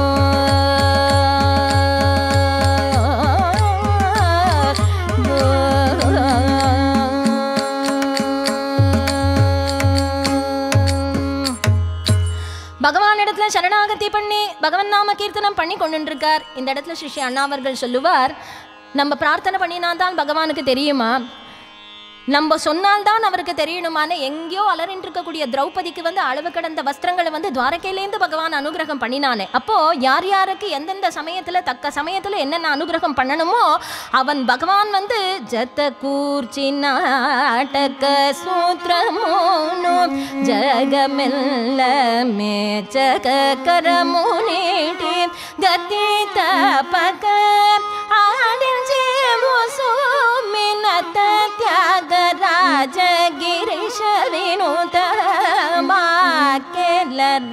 பகவான் இடத்துல சரணாகதி பண்ணி பகவன் நாம கீர்த்தனம் பண்ணி கொண்டு இருக்கார் இந்த இடத்துல ஸ்ரீ ஸ்ரீ அண்ணாவர்கள் சொல்லுவார் நம்ம பிரார்த்தனை பண்ணினா தான் பகவானுக்கு தெரியுமா நம்ம சொன்னால்தான் அவருக்கு தெரியணுமான எங்கேயோ அலறின்னு இருக்கக்கூடிய திரௌபதிக்கு வந்து அளவு கடந்த வஸ்திரங்களை வந்து துவாரகையிலேருந்து பகவான் அனுகிரகம் பண்ணினானே அப்போ யார் யாருக்கு எந்தெந்த சமயத்துல தக்க சமயத்துல என்னென்ன அனுகிரகம் பண்ணணுமோ அவன் பகவான் வந்து ஜத்த கூர்ச்சி நாட்டக சூத்திரமோனோ ஜகமெல்ல மேச்சக கரமுனேட்டி கத்தி தபக ஆடிஞ்சேமோ ಸೋಮಿನತ ತ್ಯಾಗರಾಜ ಗಿರೀಶ ವಿನೂತ ಮಾಕೆಲ್ಲರ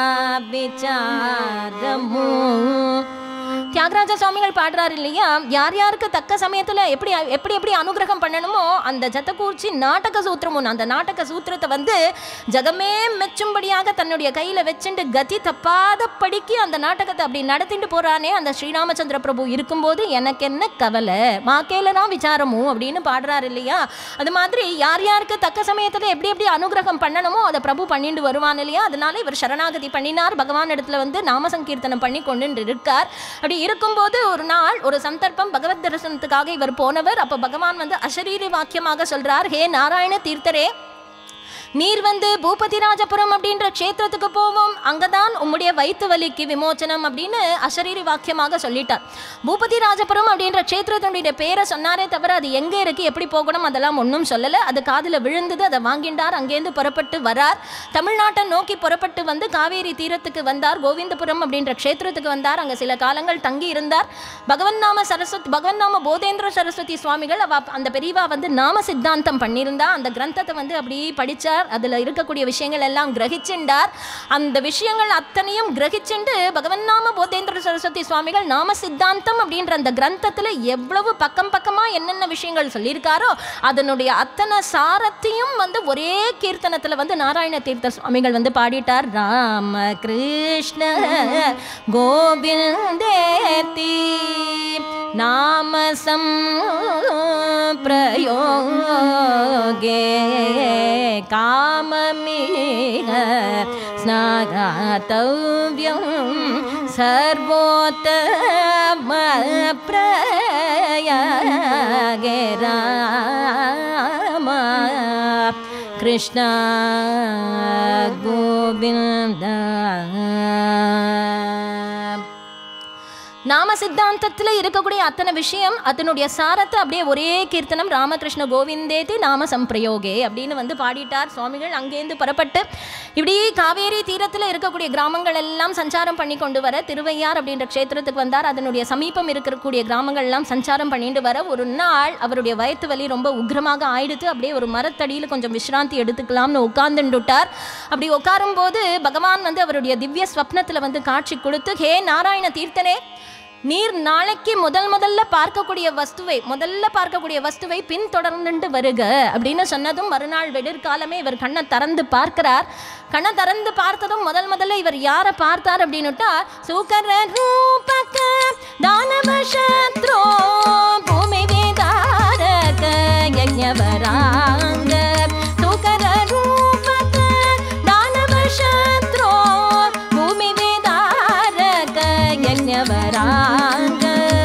ವಿಚಾರಮು தியாகராஜ சுவாமிகள் பாடுறாரு இல்லையா யார் யாருக்கு தக்க சமயத்துல எப்படி எப்படி எப்படி அனுகிரகம் பண்ணணுமோ அந்த ஜத்தக்கூர்ச்சி நாடக சூத்திரம் ஒன்று அந்த நாடக சூத்திரத்தை வந்து ஜகமே மெச்சும்படியாக தன்னுடைய கையில வச்சுட்டு கதி தப்பாத படிக்கு அந்த நாடகத்தை அப்படி நடத்திட்டு போறானே அந்த ஸ்ரீராமச்சந்திர பிரபு இருக்கும்போது எனக்கு என்ன கவலை மாக்கேலனா விசாரமும் அப்படின்னு பாடுறாரு இல்லையா அது மாதிரி யார் யாருக்கு தக்க சமயத்துல எப்படி எப்படி அனுகிரகம் பண்ணணுமோ அதை பிரபு பண்ணிட்டு வருவான் இல்லையா அதனால இவர் சரணாகதி பண்ணினார் பகவான் இடத்துல வந்து நாம சங்கீர்த்தனம் பண்ணி கொண்டு இருக்கார் அப்படி இருக்கும்போது ஒரு நாள் ஒரு சந்தர்ப்பம் பகவத் தரிசனத்துக்காக இவர் போனவர் அப்போ பகவான் வந்து அசரீரி வாக்கியமாக சொல்றார் ஹே நாராயண தீர்த்தரே நீர் வந்து பூபதிராஜபுரம் அப்படின்ற க்ஷேத்திரத்துக்கு போவோம் அங்கதான் உம்முடைய வயிற்று வலிக்கு விமோச்சனம் அப்படின்னு அசரீரி வாக்கியமாக சொல்லிட்டார் பூபதிராஜபுரம் அப்படின்ற க்ஷேத்திரத்தினுடைய பேரை சொன்னாரே தவிர அது எங்கே இருக்கு எப்படி போகணும் அதெல்லாம் ஒன்றும் சொல்லலை அது காதில் விழுந்தது அதை வாங்கிண்டார் அங்கேருந்து புறப்பட்டு வரார் தமிழ்நாட்டை நோக்கி புறப்பட்டு வந்து காவேரி தீரத்துக்கு வந்தார் கோவிந்தபுரம் அப்படின்ற க்ஷேத்திரத்துக்கு வந்தார் அங்கே சில காலங்கள் தங்கி இருந்தார் பகவன் நாம சரஸ்வதி பகவன் நாம போதேந்திர சரஸ்வதி சுவாமிகள் அவ அந்த பெரியவா வந்து நாம சித்தாந்தம் பண்ணியிருந்தா அந்த கிரந்தத்தை வந்து அப்படி படிச்சார் அதில் இருக்கக்கூடிய விஷயங்கள் எல்லாம் கிரகிச்சுண்டார் அந்த விஷயங்கள் அத்தனையும் கிரகிச்சுண்டு பகவன் நாம போதேந்திர சரஸ்வதி சுவாமிகள் நாம சித்தாந்தம் அப்படின்ற அந்த கிரந்தத்தில் எவ்வளவு பக்கம் பக்கமாக என்னென்ன விஷயங்கள் சொல்லியிருக்காரோ அதனுடைய அத்தனை சாரத்தையும் வந்து ஒரே கீர்த்தனத்தில் வந்து நாராயண தீர்த்த சுவாமிகள் வந்து பாடிட்டார் ராம கிருஷ்ண கோவிந்தேதி நாம பிரயோகே காமமிக ஸ்நாகத்தவ்யம் சர்வோத்தம பிரயகே ராம கிருஷ்ண கோவிந்த நாம சித்தாந்தத்தில் இருக்கக்கூடிய அத்தனை விஷயம் அதனுடைய சாரத்தை அப்படியே ஒரே கீர்த்தனம் ராமகிருஷ்ண கோவிந்தேதி நாம சம்பிரயோகே அப்படின்னு வந்து பாடிட்டார் சுவாமிகள் அங்கேருந்து புறப்பட்டு இப்படி காவேரி தீரத்தில் இருக்கக்கூடிய கிராமங்கள் எல்லாம் சஞ்சாரம் பண்ணி கொண்டு வர திருவையார் அப்படின்ற க்ஷேத்திரத்துக்கு வந்தார் அதனுடைய சமீபம் இருக்கக்கூடிய கிராமங்கள் எல்லாம் சஞ்சாரம் பண்ணிட்டு வர ஒரு நாள் அவருடைய வயிற்று வலி ரொம்ப உக்ரமாக ஆயிடுத்து அப்படியே ஒரு மரத்தடியில் கொஞ்சம் விஸ்ராந்தி எடுத்துக்கலாம்னு உட்கார்ந்துட்டார் அப்படி உட்காரும் போது பகவான் வந்து அவருடைய திவ்ய ஸ்வப்னத்தில் வந்து காட்சி கொடுத்து ஹே நாராயண தீர்த்தனே நீர் நாளைக்கு முதல் முதல்ல பார்க்கக்கூடிய வஸ்துவை முதல்ல பார்க்கக்கூடிய வஸ்துவை பின்தொடர்ந்துட்டு வருக அப்படின்னு சொன்னதும் மறுநாள் வெடிற்காலமே இவர் கண்ணை திறந்து பார்க்கிறார் கண்ணை திறந்து பார்த்ததும் முதல் முதல்ல இவர் யாரை பார்த்தார் அப்படின்னுட்டா சூக்கர ரூபக தானவ சத்ரோ பூமி வேதாரக யஜ்ஞவராங்க சூக்கர ரூபக தானவ சத்ரோ பூமி வேதாரக யஜ்ஞவராங்க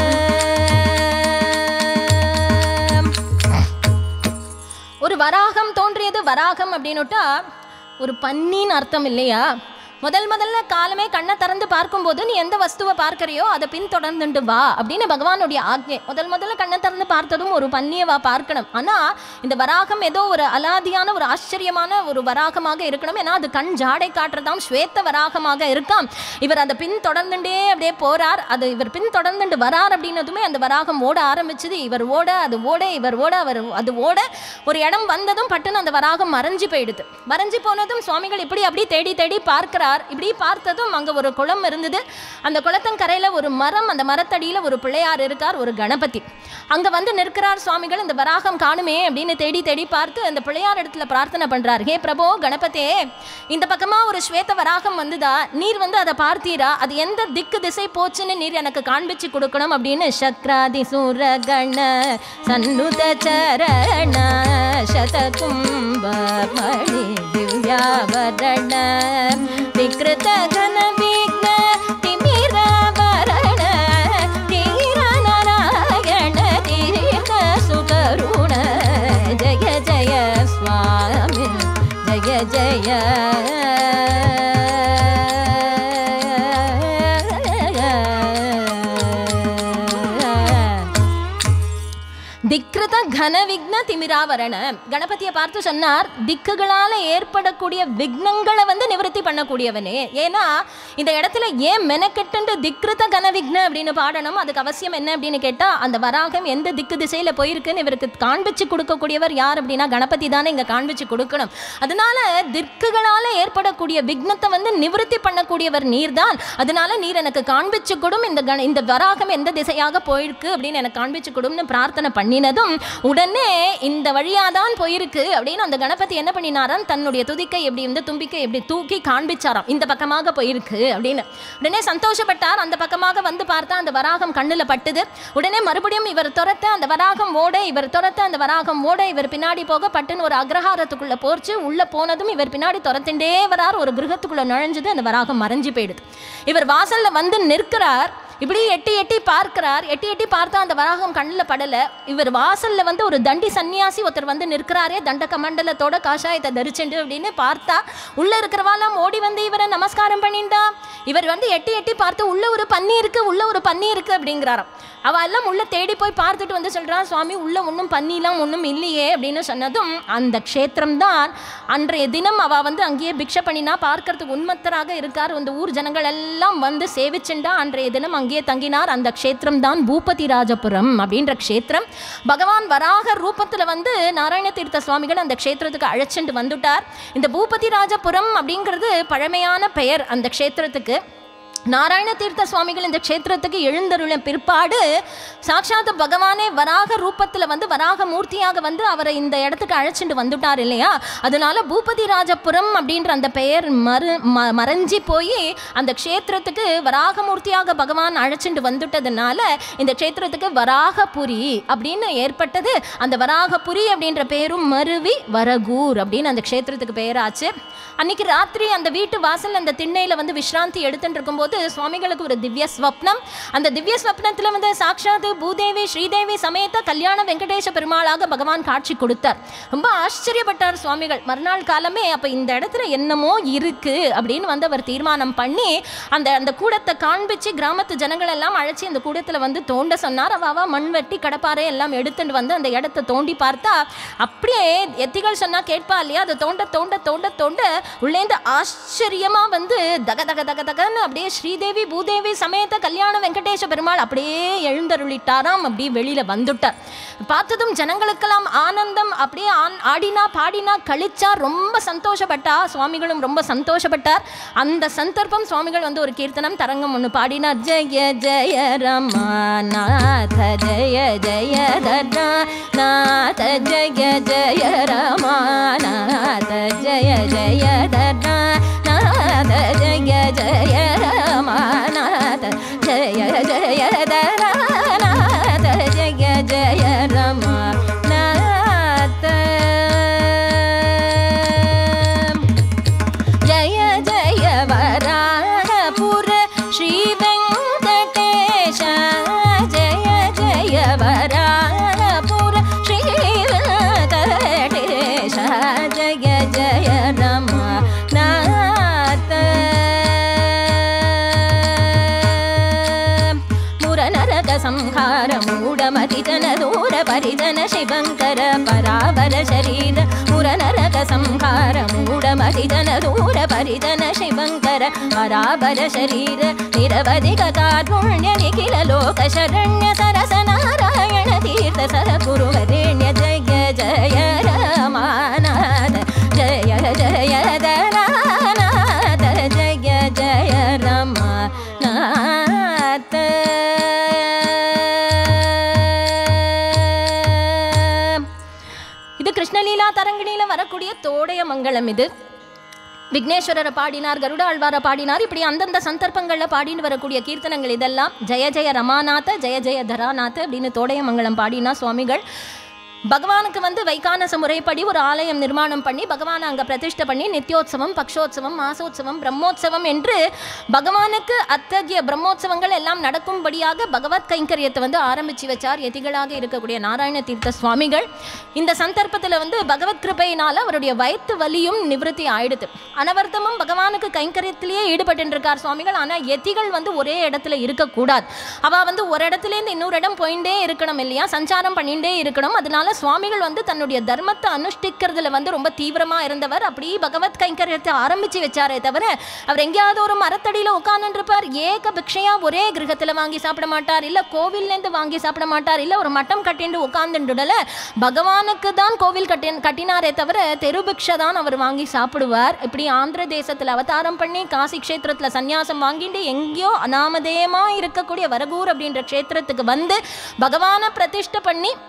ஒரு வராகம் தோன்றியது வராகம் அப்படின்னுட்டா ஒரு பன்னின்னு அர்த்தம் இல்லையா முதல் முதல்ல காலமே கண்ணை திறந்து பார்க்கும்போது நீ எந்த வஸ்துவை பார்க்கறியோ அதை பின்தொடர்ந்துட்டு வா அப்படின்னு பகவானுடைய ஆக்ஞை முதல் முதல்ல கண்ணை திறந்து பார்த்ததும் ஒரு பன்னியை வா பார்க்கணும் ஆனால் இந்த வராகம் ஏதோ ஒரு அலாதியான ஒரு ஆச்சரியமான ஒரு வராகமாக இருக்கணும் ஏன்னா அது கண் ஜாடை காட்டுறதாம் ஸ்வேத்த வராகமாக இருக்காம் இவர் அதை பின் தொடர்ந்துட்டே அப்படியே போறார் அது இவர் பின் தொடர்ந்துட்டு வரார் அப்படின்னதுமே அந்த வராகம் ஓட ஆரம்பிச்சது இவர் ஓட அது ஓட இவர் ஓட அவர் அது ஓட ஒரு இடம் வந்ததும் பட்டுன்னு அந்த வராகம் மறைஞ்சு போயிடுது மறைஞ்சு போனதும் சுவாமிகள் இப்படி அப்படி தேடி தேடி பார்க்கிறார் இப்படி பார்த்ததும் அங்கே ஒரு குளம் இருந்தது அந்த குளத்தங்கரையில் ஒரு மரம் அந்த மரத்தடியில் ஒரு பிள்ளையார் இருக்கார் ஒரு கணபதி அங்கே வந்து நிற்கிறார் சுவாமிகள் இந்த வராகம் காணுமே அப்படின்னு தேடி தேடி பார்த்து அந்த பிள்ளையார் இடத்துல பிரார்த்தனை பண்ணுறார் ஹே பிரபோ கணபதே இந்த பக்கமாக ஒரு ஸ்வேத வராகம் வந்துதா நீர் வந்து அதை பார்த்தீரா அது எந்த திக்கு திசை போச்சுன்னு நீர் எனக்கு காண்பிச்சு கொடுக்கணும் அப்படின்னு சக்ராதி சூரகண சன்னுத சரண சதகும்ப மணி திவ்யாவரண விக்ருத கன விக்ன திமிராவரண தீர நாராயண தீர்த்த சுகருண ஜய ஜய சுவாமி ஜய ஜய திக்ருத கன விக்ன திமிராவரண கணபதியை பார்த்து சொன்னார் திக்குகளால் ஏற்படக்கூடிய விக்னங்களை வந்து நிவர்த்தி பண்ணக்கூடியவனே ஏன்னா இந்த இடத்துல ஏன் மெனக்கெட்டு திக்ருத கன விக்ன அப்படின்னு பாடணும் அதுக்கு அவசியம் என்ன அப்படின்னு கேட்டால் அந்த வராகம் எந்த திக்கு திசையில் போயிருக்குன்னு இவருக்கு காண்பிச்சு கொடுக்கக்கூடியவர் யார் அப்படின்னா கணபதி தானே இங்கே காண்பிச்சு கொடுக்கணும் அதனால திக்குகளால் ஏற்படக்கூடிய விக்னத்தை வந்து நிவர்த்தி பண்ணக்கூடியவர் நீர்தான் அதனால நீர் எனக்கு காண்பிச்சு கொடும் இந்த கண இந்த வராகம் எந்த திசையாக போயிருக்கு அப்படின்னு எனக்கு காண்பிச்சு கொடும்னு பிரார்த்தனை பண்ணினதும் உடனே இந்த வழியாக தான் போயிருக்கு அப்படின்னு அந்த கணபதி என்ன பண்ணினாராம் தன்னுடைய துதிக்கை எப்படி வந்து தும்பிக்கை எப்படி தூக்கி காண்பிச்சாராம் இந்த பக்கமாக போயிருக்கு அப்படின்னு உடனே சந்தோஷப்பட்டார் அந்த பக்கமாக வந்து பார்த்தா அந்த வராகம் கண்ணில் பட்டுது உடனே மறுபடியும் இவர் துரத்த அந்த வராகம் ஓட இவர் துரத்த அந்த வராகம் ஓட இவர் பின்னாடி போக பட்டுன்னு ஒரு அக்ரஹாரத்துக்குள்ள போர்ச்சு உள்ள போனதும் இவர் பின்னாடி துரத்திண்டே வரார் ஒரு கிரகத்துக்குள்ள நுழைஞ்சது அந்த வராகம் மறைஞ்சு போயிடுது இவர் வாசல்ல வந்து நிற்கிறார் இப்படி எட்டி எட்டி பார்க்கிறார் எட்டி எட்டி பார்த்தா அந்த வராகம் கண்ணில் படலை இவர் வாசல்ல வந்து ஒரு தண்டி சன்னியாசி ஒருத்தர் வந்து நிற்கிறாரே தண்ட கமண்டலத்தோட காஷாயத்தை தரிச்சுண்டு அப்படின்னு பார்த்தா உள்ள இருக்கிறவாலாம் ஓடி வந்து இவரை நமஸ்காரம் பண்ணிண்டா இவர் வந்து எட்டி எட்டி பார்த்து உள்ள ஒரு பன்னி இருக்கு உள்ள ஒரு பன்னி இருக்கு அப்படிங்கிறாராம் அவ எல்லாம் உள்ள தேடி போய் பார்த்துட்டு வந்து சொல்றா சுவாமி உள்ள ஒன்றும் பன்னிலாம் ஒன்றும் இல்லையே அப்படின்னு சொன்னதும் அந்த க்ஷேத்திரம் தான் அன்றைய தினம் அவ வந்து அங்கேயே பிக்ஷை பண்ணினா பார்க்கறதுக்கு உண்மத்தராக இருக்கார் அந்த ஊர் ஜனங்கள் எல்லாம் வந்து சேவிச்சுண்டா அன்றைய தினம் அங்கேயே தங்கினார் அந்த க்ஷேத்திரம் தான் பூபதி ராஜபுரம் அப்படின்ற க்ஷேத்திரம் பகவான் வராக ரூபத்துல வந்து நாராயண தீர்த்த சுவாமிகள் அந்த க்ஷேத்திரத்துக்கு அழைச்சிட்டு வந்துட்டார் இந்த பூபதி ராஜபுரம் அப்படிங்கிறது பழமையான பெயர் அந்த க்ஷேத்திரத்துக்கு நாராயண தீர்த்த சுவாமிகள் இந்த க்ஷேத்திரத்துக்கு எழுந்தருள பிற்பாடு சாட்சாத் பகவானே வராக ரூபத்தில் வந்து வராக மூர்த்தியாக வந்து அவரை இந்த இடத்துக்கு அழைச்சிட்டு வந்துட்டார் இல்லையா அதனால பூபதி ராஜபுரம் அப்படின்ற அந்த பெயர் மறு ம மறைஞ்சி போய் அந்த க்ஷேத்திரத்துக்கு வராக மூர்த்தியாக பகவான் அழைச்சிட்டு வந்துட்டதுனால இந்த க்ஷேத்திரத்துக்கு வராகபுரி அப்படின்னு ஏற்பட்டது அந்த வராகபுரி அப்படின்ற பேரும் மருவி வரகூர் அப்படின்னு அந்த க்ஷேத்திரத்துக்கு பேராச்சு அன்னைக்கு ராத்திரி அந்த வீட்டு வாசல் அந்த திண்ணையில வந்து விஸ்ராந்தி எடுத்துட்டு இருக்கும்போது சுவாமிகளுக்கு ஒரு திவ்ய ஸ்வப்னம் அந்த திவ்ய ஸ்வப்னத்துல வந்து சாட்சாத் பூதேவி ஸ்ரீதேவி சமேத கல்யாண வெங்கடேச பெருமாளாக பகவான் காட்சி கொடுத்தார் ரொம்ப ஆச்சரியப்பட்டார் சுவாமிகள் மறுநாள் காலமே அப்ப இந்த இடத்துல என்னமோ இருக்கு அப்படின்னு வந்து அவர் தீர்மானம் பண்ணி அந்த அந்த கூடத்தை காண்பிச்சு கிராமத்து ஜனங்கள் எல்லாம் அழைச்சி அந்த கூடத்துல வந்து தோண்ட சொன்னார் அவ அவ மண் வெட்டி கடப்பாறை எல்லாம் எடுத்துட்டு வந்து அந்த இடத்தை தோண்டி பார்த்தா அப்படியே எத்திகள் சொன்னா கேட்பா இல்லையா அதை தோண்ட தோண்ட தோண்ட தோண்ட உள்ளேந்து ஆச்சரியமா வந்து தக தக தக தகன்னு அப்படியே ஸ்ரீதேவி பூதேவி சமேத கல்யாண வெங்கடேச பெருமாள் அப்படியே எழுந்தருளிட்டாராம் அப்படியே வெளியில வந்துட்டார் பார்த்ததும் ஜனங்களுக்கெல்லாம் ஆனந்தம் அப்படியே ஆன் ஆடினா பாடினா கழிச்சா ரொம்ப சந்தோஷப்பட்டா சுவாமிகளும் ரொம்ப சந்தோஷப்பட்டார் அந்த சந்தர்ப்பம் சுவாமிகள் வந்து ஒரு கீர்த்தனம் தரங்கம் ஒன்று பாடினார் ஜெய ஜெய ரமாநாத ஜெய ஜெய நாத ஜெய ஜெய ரமாநாத ஜெய ஜெய நாத ஜெய ஜெய ரமாநாத ஜெய ஜெய நாத ஜெய ஜெய ரமாநாத ஜய ஜய வராணபுர ஸ்ரீ வெங்கடேಶ ஜய ஜய வராணபுர ஸ்ரீ வெங்கடேಶ ஜய ஜய ரமநாத ಮುರನರಕ ಸಂಹಾರ ಮೂಢಮತಿ ಜನ ದೂರ ಪರಿಜನ ಶಿವಂಕರ ಪರಾವರ ಶರೀರ ಮುರನರಕ ಸಂಹಾರ ಮೂಢಮತಿ ಜನ ದೂರ ಪರಿಜನ ಶಿವಂಕರ ಪರಾವರ ಶರೀರ ನಿರವಧಿಕ ಕಾರುಣ್ಯ ನಿಖಿಲ ಲೋಕ ಶರಣ್ಯ ಸರಸ ನಾರಾಯಣ ತೀರ್ಥ ಸರ ಗುರುವರೇಣ್ಯ ಜಯ ಜಯ ರಮಾನಾಥ ಜಯ ಜಯ ದರಾನಾಥ ಜಯ ಜಯ ರಮಾನಾಥ இது கிருஷ்ணலீலா தரங்கிணியில வரக்கூடிய தோடைய மங்களம் இது விக்னேஸ்வரரை பாடினார் கருட ஆழ்வாரை பாடினார் இப்படி அந்தந்த சந்தர்ப்பங்களில் பாடின்னு வரக்கூடிய கீர்த்தனங்கள் இதெல்லாம் ஜெய ஜெய ரமாநாத ஜெய ஜெய தராநாத அப்படின்னு தோடைய மங்களம் பாடினா சுவாமிகள் பகவானுக்கு வந்து வைகானச முறைப்படி ஒரு ஆலயம் நிர்மாணம் பண்ணி பகவானை அங்கே பிரதிஷ்டை பண்ணி நித்யோத்சவம் பக்ஷோத்சவம் மாசோத்சவம் பிரம்மோத்சவம் என்று பகவானுக்கு அத்தகைய பிரம்மோத்சவங்கள் எல்லாம் நடக்கும்படியாக பகவத் கைங்கரியத்தை வந்து ஆரம்பிச்சு வச்சார் எதிகளாக இருக்கக்கூடிய நாராயண தீர்த்த சுவாமிகள் இந்த சந்தர்ப்பத்தில் வந்து பகவத் கிருபையினால அவருடைய வயிற்று வலியும் நிவர்த்தி ஆயிடுது அனவர்த்தமும் பகவானுக்கு கைங்கரியத்திலேயே ஈடுபட்டு இருக்கார் சுவாமிகள் ஆனால் எதிகள் வந்து ஒரே இடத்துல இருக்கக்கூடாது அவ வந்து ஒரு இடத்துலேருந்து இன்னொரு இடம் போயிட்டே இருக்கணும் இல்லையா சஞ்சாரம் பண்ணிட்டே இருக்கணும் அதனால சுவாமிகள் வந்து தன்னுடைய தர்மத்தை அனுஷ்டிக்கிறதுல வந்து ரொம்ப தீவிரமா இருந்தவர் அப்படி பகவத் கைங்கரியத்தை ஆரம்பிச்சு வச்சாரே தவிர அவர் எங்கேயாவது ஒரு மரத்தடியில உட்கார்ந்துருப்பார் ஏக பிக்ஷையா ஒரே கிரகத்துல வாங்கி சாப்பிட மாட்டார் இல்ல கோவில்ல இருந்து வாங்கி சாப்பிட மாட்டார் இல்ல ஒரு மட்டம் கட்டிண்டு உட்கார்ந்துடல பகவானுக்கு தான் கோவில் கட்டி கட்டினாரே தவிர தெரு பிக்ஷை தான் அவர் வாங்கி சாப்பிடுவார் இப்படி ஆந்திர தேசத்துல அவதாரம் பண்ணி காசி க்ஷேத்திரத்துல சந்நியாசம் வாங்கிட்டு எங்கேயோ அனாமதேயமா இருக்கக்கூடிய வரகூர் அப்படின்ற க்ஷேத்திரத்துக்கு வந்து பகவானை பிரதிஷ்டை பண்ணி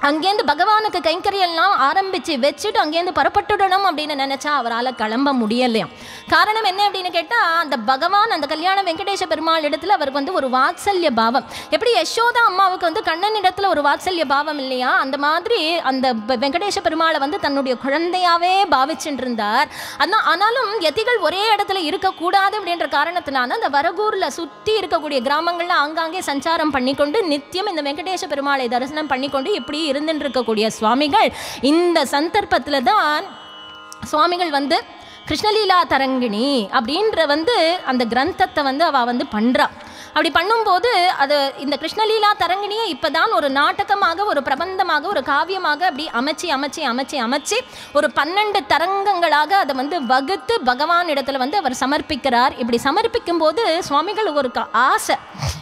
அங்கேருந்து பகவானுக்கு கைங்கரியெல்லாம் ஆரம்பித்து வச்சுட்டு அங்கேருந்து புறப்பட்டுடணும் அப்படின்னு நினச்சா அவரால் கிளம்ப முடியலையாம் காரணம் என்ன அப்படின்னு கேட்டால் அந்த பகவான் அந்த கல்யாண வெங்கடேஷ பெருமாள் இடத்துல அவருக்கு வந்து ஒரு வாத்சல்ய பாவம் எப்படி யசோதா அம்மாவுக்கு வந்து கண்ணன் இடத்துல ஒரு வாத்சல்ய பாவம் இல்லையா அந்த மாதிரி அந்த வெ- வெங்கடேஷ பெருமாளை வந்து தன்னுடைய குழந்தையாவே பாவிச்சுட்டு இருந்தார் ஆனால் ஆனாலும் யதிகள் ஒரே இடத்துல இருக்கக்கூடாது அப்படின்ற காரணத்தினால அந்த வரகூரில் சுற்றி இருக்கக்கூடிய கிராமங்களில் ஆங்காங்கே சஞ்சாரம் பண்ணிக்கொண்டு நித்தியம் இந்த வெங்கடேஷ பெருமாளை தரிசனம் பண்ணிக்கொண்டு இப்படி இருந்துட்டு இருக்கக்கூடிய சுவாமிகள் இந்த சந்தர்ப்பத்தில் தான் சுவாமிகள் வந்து கிருஷ்ணலீலா தரங்கிணி அப்படின்ற வந்து அந்த கிரந்தத்தை வந்து அவள் வந்து பண்ணுறா அப்படி பண்ணும்போது அது இந்த கிருஷ்ணலீலா தரங்கிணியை இப்போ தான் ஒரு நாடகமாக ஒரு பிரபந்தமாக ஒரு காவியமாக அப்படி அமைச்சு அமைச்சு அமைச்சு அமைச்சு ஒரு பன்னெண்டு தரங்கங்களாக அதை வந்து வகுத்து பகவான் இடத்துல வந்து அவர் சமர்ப்பிக்கிறார் இப்படி சமர்ப்பிக்கும் போது சுவாமிகள் ஒரு க- ஆசை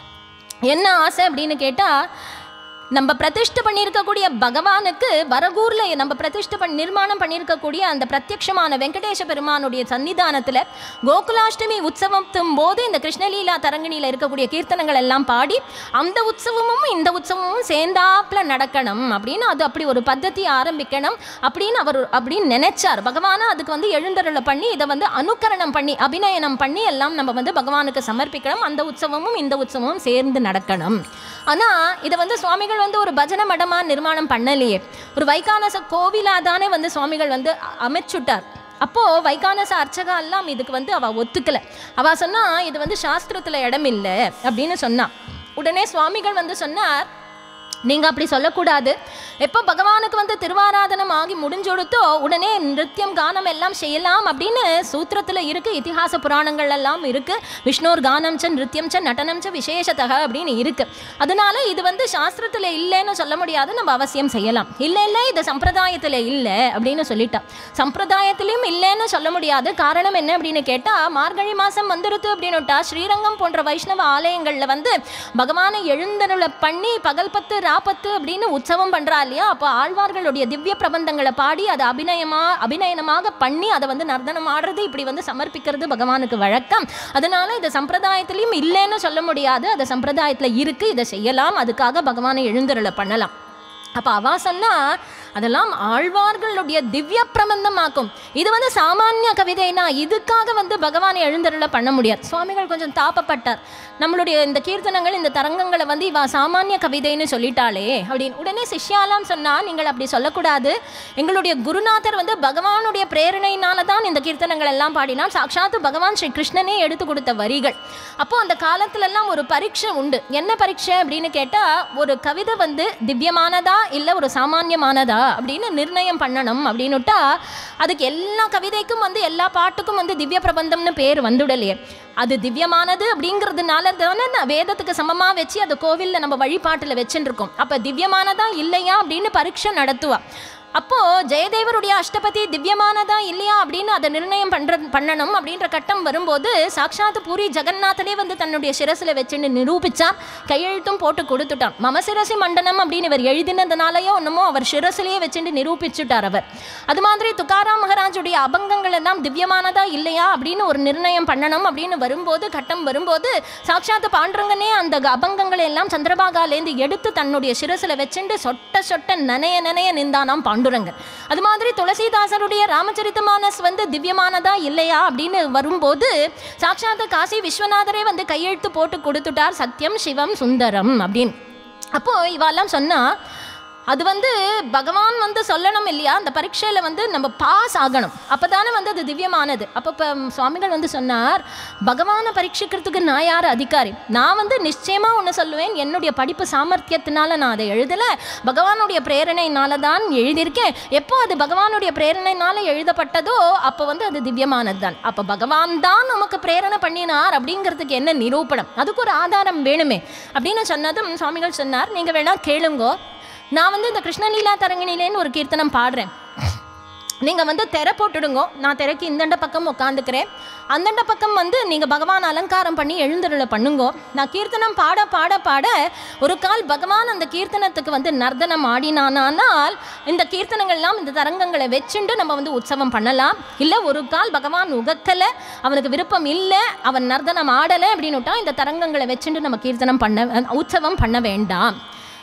என்ன ஆசை அப்படின்னு கேட்டால் நம்ம பிரதிஷ்டை பண்ணியிருக்கக்கூடிய பகவானுக்கு வரகூரில் நம்ம பிரதிஷ்டை பண்ணி நிர்மாணம் பண்ணியிருக்கக்கூடிய அந்த பிரத்யக்ஷமான வெங்கடேஷ பெருமானுடைய சன்னிதானத்தில் கோகுலாஷ்டமி உற்சவத்தும் போது இந்த கிருஷ்ணலீலா தரங்கிணியில் இருக்கக்கூடிய கீர்த்தனங்கள் எல்லாம் பாடி அந்த உற்சவமும் இந்த உற்சவமும் சேர்ந்தாப்புல நடக்கணும் அப்படின்னு அது அப்படி ஒரு பద్ధதி ஆரம்பிக்கணும் அப்படின்னு அவர் அப்படின்னு நினைச்சார் பகவானை அதுக்கு வந்து எழுந்தருளை பண்ணி இதை வந்து அனுக்கரணம் பண்ணி அபிநயனம் பண்ணி எல்லாம் நம்ம வந்து பகவானுக்கு சமர்ப்பிக்கணும் அந்த உற்சவமும் இந்த உற்சவமும் சேர்ந்து நடக்கணும் ஆனால் இதை வந்து சுவாமிகள் வந்து ஒரு பஜனை மடமாக நிர்மாணம் பண்ணலையே ஒரு வைகானச கோவிலாக தானே வந்து சுவாமிகள் வந்து அ- அமைச்சுட்டார் அப்போது வைகானச அர்ச்சகா எல்லாம் இதுக்கு வந்து அவள் ஒத்துக்கலை அவள் சொன்னா இது வந்து சாஸ்திரத்தில் இடம் இல்லை அப்படின்னு சொன்னா உடனே சுவாமிகள் வந்து சொன்னார் நீங்கள் அப்படி சொல்லக்கூடாது எப்போ பகவானுக்கு வந்து திருவாராதனம் ஆகி முடிஞ்சொடுத்தோ உடனே நிருத்தியம் கானம் எல்லாம் செய்யலாம் அப்படின்னு சூத்திரத்தில் இருக்குது இதிகாச புராணங்கள் எல்லாம் இருக்குது விஷ்ணோர் கானம் ச நிருத்தியம் ச நடனம் ச விசேஷத்தக அப்படின்னு இருக்குது அதனால இது வந்து சாஸ்திரத்தில் இல்லைன்னு சொல்ல முடியாது நம்ம அவசியம் செய்யலாம் இல்லை இல்லை இது சம்பிரதாயத்தில் இல்லை அப்படின்னு சொல்லிட்டா சம்பிரதாயத்திலையும் இல்லைன்னு சொல்ல முடியாது காரணம் என்ன அப்படின்னு கேட்டால் மார்கழி மாதம் வந்துருது அப்படின்னுட்டா ஸ்ரீரங்கம் போன்ற வைஷ்ணவ ஆலயங்களில் வந்து பகவானை எழுந்தருளை பண்ணி பகல் பத்து ராப்பத்து அப்படின்னு உற்சவம் பண்ணுறா இல்லையா அப்போ ஆழ்வார்களுடைய திவ்ய பிரபந்தங்களை பாடி அதை அபிநயமா அபிநயனமாக பண்ணி அதை வந்து நர்த்தனம் ஆடுறது இப்படி வந்து சமர்ப்பிக்கிறது பகவானுக்கு வழக்கம் அதனால இது சம்பிரதாயத்திலையும் இல்லைன்னு சொல்ல முடியாது அது சம்பிரதாயத்தில் இருக்குது இதை செய்யலாம் அதுக்காக பகவானை எழுந்தருளை பண்ணலாம் அப்போ அவா சொன்னா அதெல்லாம் ஆழ்வார்களுடைய திவ்ய பிரபந்தமாக்கும் இது வந்து சாமானிய கவிதைனா இதுக்காக வந்து பகவானை எழுந்தருள பண்ண முடியாது சுவாமிகள் கொஞ்சம் தாப்பப்பட்டார் நம்மளுடைய இந்த கீர்த்தனங்கள் இந்த தரங்கங்களை வந்து இவா சாமானிய கவிதைன்னு சொல்லிட்டாளே அப்படின்னு உடனே சிஷ்யாலாம் சொன்னா நீங்கள் அப்படி சொல்லக்கூடாது எங்களுடைய குருநாதர் வந்து பகவானுடைய பிரேரணையினால தான் இந்த கீர்த்தனங்கள் எல்லாம் பாடினார் சாட்சாத்து பகவான் ஸ்ரீ கிருஷ்ணனே எடுத்து கொடுத்த வரிகள் அப்போ அந்த காலத்துல எல்லாம் ஒரு பரீட்சை உண்டு என்ன பரீட்சை அப்படின்னு கேட்டா ஒரு கவிதை வந்து திவ்யமானதா இல்லை ஒரு சாமானியமானதா அப்படின்னு நிர்ணயம் பண்ணணும் அப்படின்னுட்டா அதுக்கு எல்லா கவிதைக்கும் வந்து எல்லா பாட்டுக்கும் வந்து திவ்ய பிரபந்தம்னு பேர் வந்துடலையே அது திவ்யமானது அப்படிங்கிறதுனால தானே நான் வேதத்துக்கு சமமாக வச்சு அதை கோவிலில் நம்ம வழிபாட்டில் வச்சுட்டு இருக்கோம் அப்போ திவ்யமானதா இல்லையா அப்படின்னு பரீட்சை நடத்துவா அப்போ ஜெயதேவருடைய அஷ்டபதி திவ்யமானதா இல்லையா அப்படின்னு அதை நிர்ணயம் பண்ற பண்ணணும் அப்படின்ற கட்டம் வரும்போது சாக்ஷாத் பூரி ஜெகநாதனே வந்து தன்னுடைய சிரசில் வச்சுன்னு நிரூபிச்சான் கையெழுத்தும் போட்டு கொடுத்துட்டான் மம சிரசி மண்டனம் அப்படின்னு இவர் எழுதினதுனாலயோ என்னமோ அவர் சிரசிலேயே வச்சுட்டு நிரூபிச்சுட்டார் அவர் அது மாதிரி துக்காராம் மகாராஜுடைய அபங்கங்கள் எல்லாம் திவ்யமானதா இல்லையா அப்படின்னு ஒரு நிர்ணயம் பண்ணணும் அப்படின்னு வரும்போது கட்டம் வரும்போது சாக்ஷாத் பாண்டுரங்கனே அந்த அபங்கங்களை எல்லாம் சந்திரபாகாலேருந்து எடுத்து தன்னுடைய சிரசில் வச்சுட்டு சொட்ட சொட்ட நனைய நனைய நின்றானாம் பாண்டுரங்கன் அது மாதிரி துளசிதாசருடைய ராமச்சரித்தமானஸ் வந்து திவ்யமானதா இல்லையா அப்படின்னு வரும்போது சாக்ஷாத் காசி விஸ்வநாதரே வந்து கையெழுத்து போட்டு கொடுத்துட்டார் சத்யம் சிவம் சுந்தரம் அப்படின்னு அப்போ இவெல்லாம் சொன்னா அது வந்து பகவான் வந்து சொல்லணும் இல்லையா அந்த பரீட்சையில் வந்து நம்ம பாஸ் ஆகணும் அப்போ தானே வந்து அது திவ்யமானது அப்போ இப்போ சுவாமிகள் வந்து சொன்னார் பகவானை பரீட்சிக்கிறதுக்கு நான் யார் அதிகாரி நான் வந்து நிச்சயமாக ஒன்று சொல்லுவேன் என்னுடைய படிப்பு சாமர்த்தியத்தினால நான் அதை எழுதலை பகவானுடைய பிரேரணையினால தான் எழுதியிருக்கேன் எப்போ அது பகவானுடைய பிரேரணையினால எழுதப்பட்டதோ அப்போ வந்து அது திவ்யமானது தான் அப்போ பகவான் தான் நமக்கு பிரேரணை பண்ணினார் அப்படிங்கிறதுக்கு என்ன நிரூபணம் அதுக்கு ஒரு ஆதாரம் வேணுமே அப்படின்னு சொன்னதும் சுவாமிகள் சொன்னார் நீங்கள் வேணா கேளுங்கோ நான் வந்து இந்த கிருஷ்ணலீலா தரங்கிணிலேன்னு ஒரு கீர்த்தனம் பாடுறேன் நீங்கள் வந்து திரை போட்டுடுங்கோ நான் திரைக்கு இந்தண்ட பக்கம் உட்காந்துக்கிறேன் அந்தண்ட பக்கம் வந்து நீங்கள் பகவான் அலங்காரம் பண்ணி எழுந்தருளை பண்ணுங்கோ நான் கீர்த்தனம் பாட பாட பாட ஒரு கால் பகவான் அந்த கீர்த்தனத்துக்கு வந்து நர்த்தனம் ஆடினானால் இந்த கீர்த்தனங்கள்லாம் இந்த தரங்கங்களை வச்சுண்டு நம்ம வந்து உற்சவம் பண்ணலாம் இல்லை ஒரு கால் பகவான் உகக்கலை அவனுக்கு விருப்பம் இல்லை அவன் நர்த்தனம் ஆடலை அப்படின்னுட்டா இந்த தரங்கங்களை வச்சுண்டு நம்ம கீர்த்தனம் பண்ண உற்சவம் பண்ண வேண்டாம்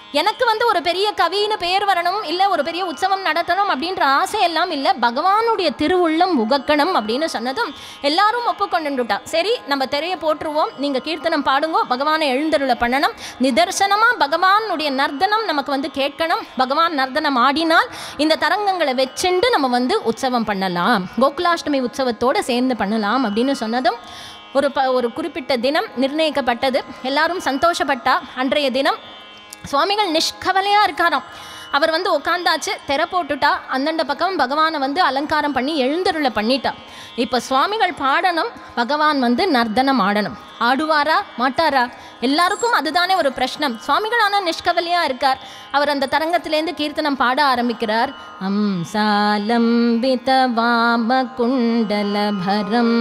எனக்கு வந்து ஒரு பெரிய கவின்னு பேர் வரணும் இல்லை ஒரு பெரிய உற்சவம் நடத்தணும் அப்படின்ற ஆசை எல்லாம் இல்லை பகவானுடைய திருவுள்ளம் உகக்கணும் அப்படின்னு சொன்னதும் எல்லாரும் ஒப்புக்கொண்டுட்டா சரி நம்ம திரையை போட்டுருவோம் நீங்கள் கீர்த்தனம் பாடுங்கோ பகவானை எழுந்தருளை பண்ணணும் நிதர்சனமாக பகவானுடைய நர்த்தனம் நமக்கு வந்து கேட்கணும் பகவான் நர்த்தனம் ஆடினால் இந்த தரங்கங்களை வச்சுண்டு நம்ம வந்து உற்சவம் பண்ணலாம் கோகுலாஷ்டமி உற்சவத்தோடு சேர்ந்து பண்ணலாம் அப்படின்னு சொன்னதும் ஒரு ப ஒரு குறிப்பிட்ட தினம் நிர்ணயிக்கப்பட்டது எல்லாரும் சந்தோஷப்பட்டா அன்றைய தினம் சுவாமிகள் நிஷ்கவலையாக இருக்காராம் அவர் வந்து உட்காந்தாச்சு தெர போட்டுட்டா அந்தண்ட பக்கம் பகவானை வந்து அலங்காரம் பண்ணி எழுந்தருளை பண்ணிட்டா இப்போ சுவாமிகள் பாடணும் பகவான் வந்து நர்த்தனம் ஆடணும் ஆடுவாரா மாட்டாரா எல்லாருக்கும் அதுதானே ஒரு பிரஷ்னம் சுவாமிகள் ஆனால் நிஷ்கவலையாக இருக்கார் அவர் அந்த தரங்கத்திலேருந்து கீர்த்தனம் பாட ஆரம்பிக்கிறார் அம் சாலம்பித வாம குண்டலபரம்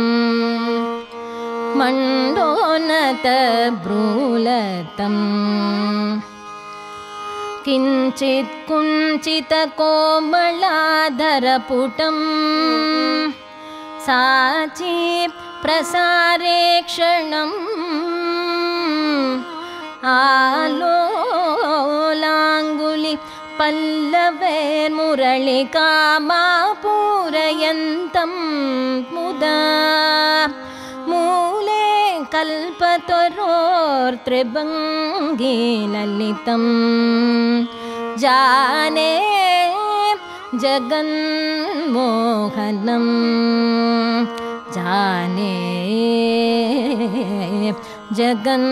मण्डोनत ब्रूलतम् किञ्चित् कुञ्चितकोमलाधरपुटम् साची प्रसारे क्षणम् आलोलाङ्गुलि पल्लवेर्मुरळिकामा पूरयन्तं मुदा मूले कल्पतरोर्त्रिभङ्गी ललितं जाने जगन्मोहनं जाने जगन्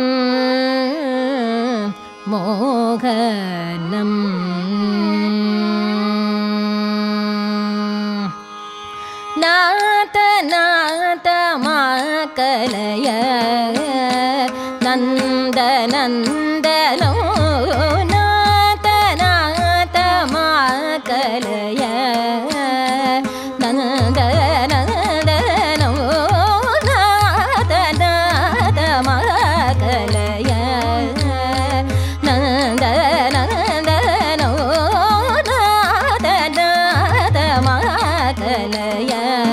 मोहनम् नाथ नाथ मा कलय नन्द नन्दनो नाथ नाथ मा कलय नन्द नन्दनो नाथ नाथ मा कलय नन्द नन्दनो नाथ नाथ मा कलय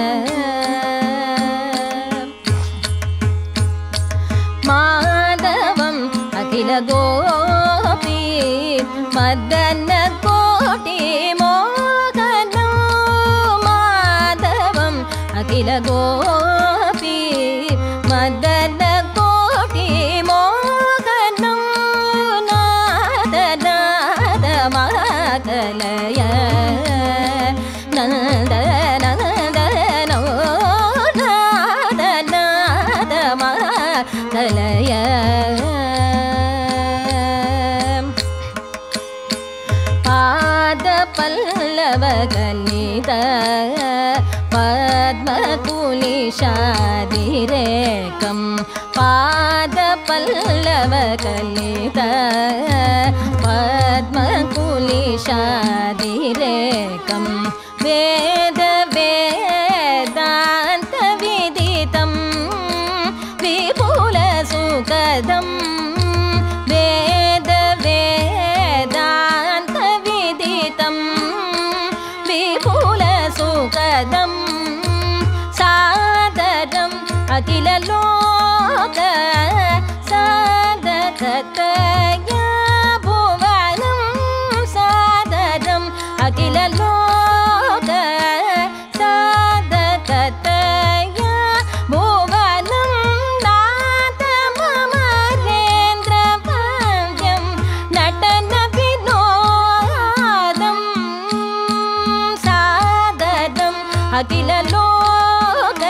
மாதவம் அகில கோபி மதன கோட்டி மோகனோ மாதவம் அகில கோபி மதன கோட்டி மோகனம் நாத நாத மகலய நந்த நந்தனோ நாத நாத மகலய ಪಾದ ಪಲ್ಲವ ಗಲಿತ ಪದ್ಮಕುಲಿಶಾದಿರೇಕಂ ಪಾದ ಪಲ್ಲವ ಗಲಿತ ಪದ್ಮಕುಲಿಶಾದಿರೇಕಂ ವೇದ ವೇದಾಂತ ವಿದಿತಂ ವಿಪುಲ ಸುಖದಂ वेद वेदान्त विदितं विपुलसुखदं सादरम् अखिललोक साधकतया भुवनं सादरम् अखिललोक साधकतया भुवनं नाथ ममरेन्द्रवन्द्यं नटन विनोदं सादरम् अखिललोक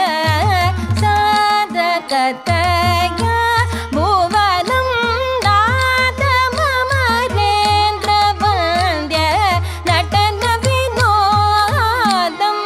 साधकतया भुवनं नाथ ममरेन्द्रवन्द्य नटन विनोदम्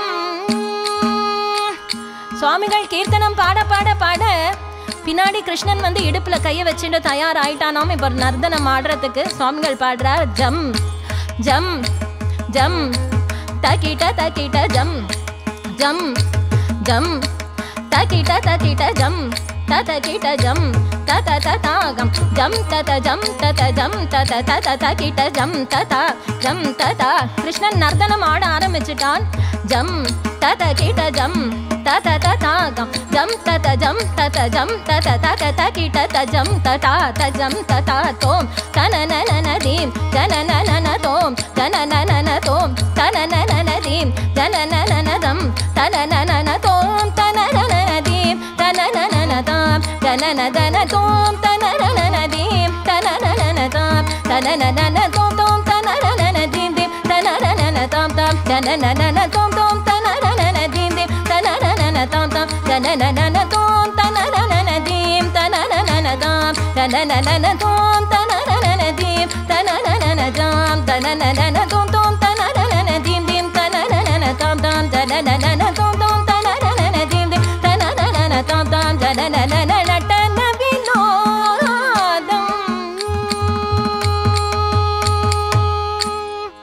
சுவாமிகள் கீர்த்தனம் பாட பாட பாட பின்னாடி கிருஷ்ணன் வந்து இடுப்புல கையை வச்சுட்டு தயாராயிட்டானாம் இப்போ நர்த்தனம் ஆடுறதுக்கு சுவாமிகள் பாடுறார் ஜம் ஜம் ஜம் தகிட்ட தகிட்ட ஜம் ஜம் ஜம் தகிட்ட தகிட்ட ஜம் ததகிட்ட ஜம் தத ததாகம் ஜம் தத ஜம் தத ஜம் தத தத தகிட்ட ஜம் ததா ஜம் ததா கிருஷ்ணன் நர்த்தனம் ஆட ஆரம்பிச்சிட்டான் ஜம் தத கிட்ட ஜம் தத ததாகம் ஜம் தத ஜம் தத ஜம் தத தத தகிட தஜம் ததா தஜம் ததா தோம் தனனனனதீம் தனனனன தோம் தனனனன தோம் தனனனனதீம் தனனனனதம் தனனனன தோம் தனனனனதீம் தனனனனதாம் தனனதன தோம் தனனனனதீம் தனனனனதாம் தனனனன தோம் தோம் தனனனனதீம் தீம் தனனனனதாம் தாம் தனனனன தோம் தோம் தனனனனதீம் தீம் தனனனனதாம் தாம் தனனனன தோம் தனனனனதீம் தனனனனதாம் தனனனன தோம் தனனனனதீம் தனனனனதாம் தனனனன தோம் தோம் தனனனனதீம் தீம் தனனனனதாம் தாம் தனனனன தோம் தோம் தனனனனதீம் தீம் தனனனனதாம் தாம் தனனனன நடன வினோதம்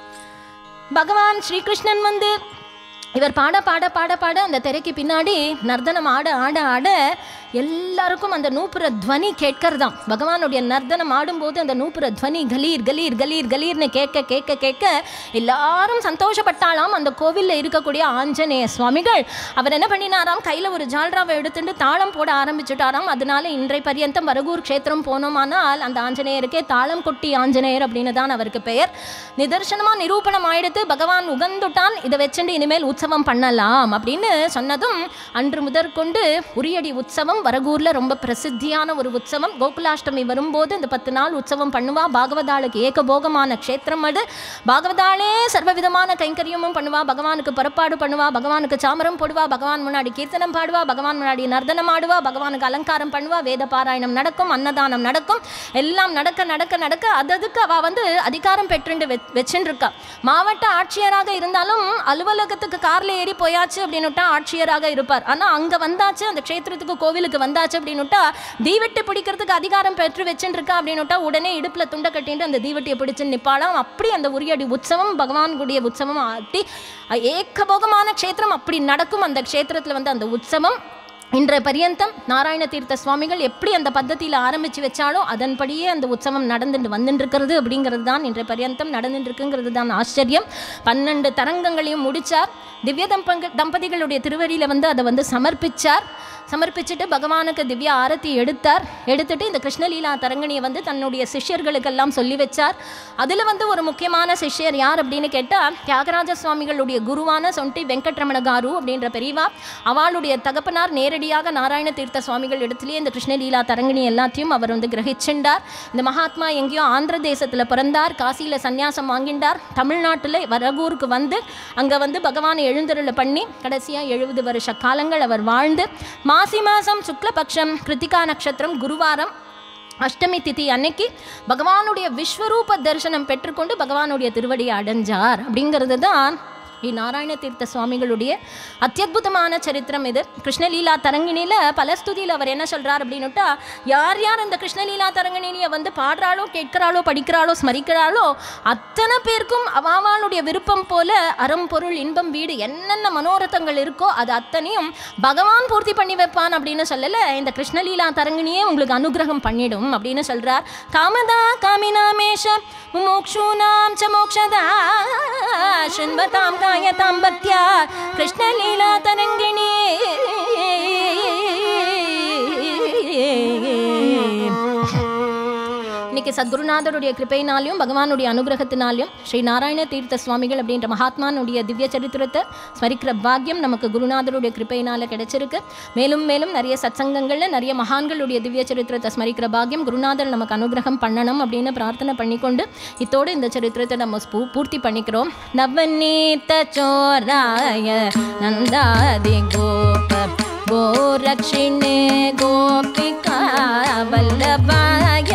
பகவான் ஸ்ரீகிருஷ்ணன் வந்து இவர் பாட பாட பாட பாட அந்த திரைக்கு பின்னாடி நர்த்தனம் ஆட ஆட ஆட எல்லாருக்கும் அந்த நூப்புற துவனி கேட்கறதாம் பகவானுடைய நர்த்தனம் ஆடும்போது அந்த நூப்புற துவனி கலீர் கலீர் கலீர் கலீர்னு கேட்க கேட்க கேட்க எல்லாரும் சந்தோஷப்பட்டாலாம் அந்த கோவிலில் இருக்கக்கூடிய ஆஞ்சநேய சுவாமிகள் அவர் என்ன பண்ணினாராம் கையில் ஒரு ஜால்ராவை எடுத்துட்டு தாளம் போட ஆரம்பிச்சுட்டாராம் அதனால இன்றை பர்யந்தம் வரகூர் க்ஷேத்திரம் போனோமானால் அந்த ஆஞ்சநேயருக்கே தாளம் கொட்டி ஆஞ்சநேயர் அப்படின்னு தான் அவருக்கு பெயர் நிதர்சனமாக நிரூபணம் ஆயிடுத்து பகவான் உகந்துட்டான் இதை வச்சுட்டு இனிமேல் உற்சவம் பண்ணலாம் அப்படின்னு சொன்னதும் அன்று முதற்கொண்டு உரியடி உற்சவம் வரகூரில் ரொம்ப பிரசித்தியான ஒரு உற்சவம் கோகுலாஷ்டமி வரும்போது இந்த பத்து நாள் உற்சவம் பண்ணுவா பாகவதாளுக்கு ஏகபோகமான க்ஷேத்திரம் அது பாகவதாளே சர்வவிதமான கைங்கரியமும் பண்ணுவா பகவானுக்கு புறப்பாடு பண்ணுவா பகவானுக்கு சாமரம் போடுவா பகவான் முன்னாடி கீர்த்தனம் பாடுவா பகவான் முன்னாடி நர்த்தனம் ஆடுவா பகவானுக்கு அலங்காரம் பண்ணுவா வேத பாராயணம் நடக்கும் அன்னதானம் நடக்கும் எல்லாம் நடக்க நடக்க நடக்க அததுக்கு அவ வந்து அதிகாரம் பெற்றுண்டு வெ வச்சுட்டு இருக்கா மாவட்ட ஆட்சியராக இருந்தாலும் அலுவலகத்துக்கு கார்ல ஏறி போயாச்சு அப்படின்னுட்டா ஆட்சியராக இருப்பார் ஆனா அங்க வந்தாச்சு அந்த க்ஷேத்திரத்துக்கு கோவிலுக்கு வந்தாச்சு அப்படின்னுட்டா தீவெட்டி பிடிக்கிறதுக்கு அதிகாரம் பெற்று வச்சுட்டு இருக்கா அப்படின்னுட்டா உடனே இடுப்புல துண்டை கட்டிட்டு அந்த தீவெட்டியை பிடிச்சு நிப்பாளாம் அப்படி அந்த உரியடி உற்சவம் பகவான் கூடிய உற்சவம் ஆட்டி ஏக்கபோகமான க்ஷேத்திரம் அப்படி நடக்கும் அந்த க்ஷேத்திரத்துல வந்து அந்த உற்சவம் இன்றைய பரியந்தம் நாராயண தீர்த்த சுவாமிகள் எப்படி அந்த பద్ధதியில் ஆரம்பித்து வச்சாலோ அதன்படியே அந்த உற்சவம் நடந்துட்டு வந்துட்டு இருக்கிறது அப்படிங்கிறது தான் இன்றைய பரியந்தம் நடந்துட்டு இருக்குங்கிறது தான் ஆச்சரியம் பன்னெண்டு தரங்கங்களையும் முடிச்சார் திவ்ய தம்பங்க தம்பதிகளுடைய திருவடியில் வந்து அதை வந்து சமர்ப்பிச்சார் சமர்ப்பிச்சுட்டு பகவானுக்கு திவ்ய ஆரத்தி எடுத்தார் எடுத்துட்டு இந்த கிருஷ்ணலீலா தரங்கணியை வந்து தன்னுடைய சிஷ்யர்களுக்கெல்லாம் சொல்லி வச்சார் அதில் வந்து ஒரு முக்கியமான சிஷ்யர் யார் அப்படின்னு கேட்டால் தியாகராஜ சுவாமிகளுடைய குருவான சொண்டி வெங்கட்ரமண காரு அப்படின்ற பெரியவா அவளுடைய தகப்பனார் நேரடியாக நாராயண தீர்த்த சுவாமிகள் இடத்துலயே இந்த கிருஷ்ணலீலா தரங்கிணி எல்லாத்தையும் அவர் வந்து கிரகிச்சுண்டார் இந்த மகாத்மா எங்கேயோ ஆந்திர தேசத்தில் பிறந்தார் காசியில் சந்நியாசம் வாங்கிண்டார் தமிழ்நாட்டில் வரகூருக்கு வந்து அங்கே வந்து பகவானை எழுந்தருளை பண்ணி கடைசியாக எழுபது வருஷ காலங்கள் அவர் வாழ்ந்து மாசி மாதம் சுக்லபக்ஷம் கிருத்திகா நட்சத்திரம் குருவாரம் அஷ்டமி திதி அன்னைக்கு பகவானுடைய விஸ்வரூப தரிசனம் பெற்றுக்கொண்டு பகவானுடைய திருவடியை அடைஞ்சார் அப்படிங்கிறது தான் ஸ்ரீ நாராயண தீர்த்த சுவாமிகளுடைய அத்தியுதமான சரித்திரம் இது கிருஷ்ணலீலா தரங்கிணியில் பலஸ்துதியில் அவர் என்ன சொல்றார் அப்படின்னுட்டா யார் யார் அந்த கிருஷ்ணலீலா தரங்கிணியை வந்து பாடுறாளோ கேட்கிறாளோ படிக்கிறாளோ ஸ்மரிக்கிறாளோ அத்தனை பேருக்கும் அவாவாளுடைய விருப்பம் போல அறம் பொருள் இன்பம் வீடு என்னென்ன மனோரதங்கள் இருக்கோ அது அத்தனையும் பகவான் பூர்த்தி பண்ணி வைப்பான் அப்படின்னு சொல்லல இந்த கிருஷ்ணலீலா தரங்கிணியே உங்களுக்கு அனுகிரகம் பண்ணிடும் அப்படின்னு சொல்றார் காமதா காமினாமேஷ முமோக்ஷூனாம் ச மோக்ஷதா शृण्वतां गायतां भक्त्या कृष्णलीला तरङ्गिणी இன்னைக்கு சத்குருநாதருடைய கிருபையினாலையும் பகவானுடைய அனுகிரகத்தினாலையும் ஸ்ரீ நாராயண தீர்த்த சுவாமிகள் அப்படின்ற மகாத்மானுடைய திவ்ய சரித்திரத்தை ஸ்மரிக்கிற பாக்கியம் நமக்கு குருநாதருடைய கிருபையினால கிடைச்சிருக்கு மேலும் மேலும் நிறைய சத்சங்கங்கள்ல நிறைய மகான்களுடைய திவ்ய சரித்திரத்தை ஸ்மரிக்கிற பாக்கியம் குருநாதர் நமக்கு அனுகிரகம் பண்ணணும் அப்படின்னு பிரார்த்தனை பண்ணிக்கொண்டு இத்தோடு இந்த சரித்திரத்தை நம்ம பூ- பூர்த்தி பண்ணிக்கிறோம் நவநீத சோராய நந்தாதி கோப கோரக்ஷிணே கோபிகா வல்லபாய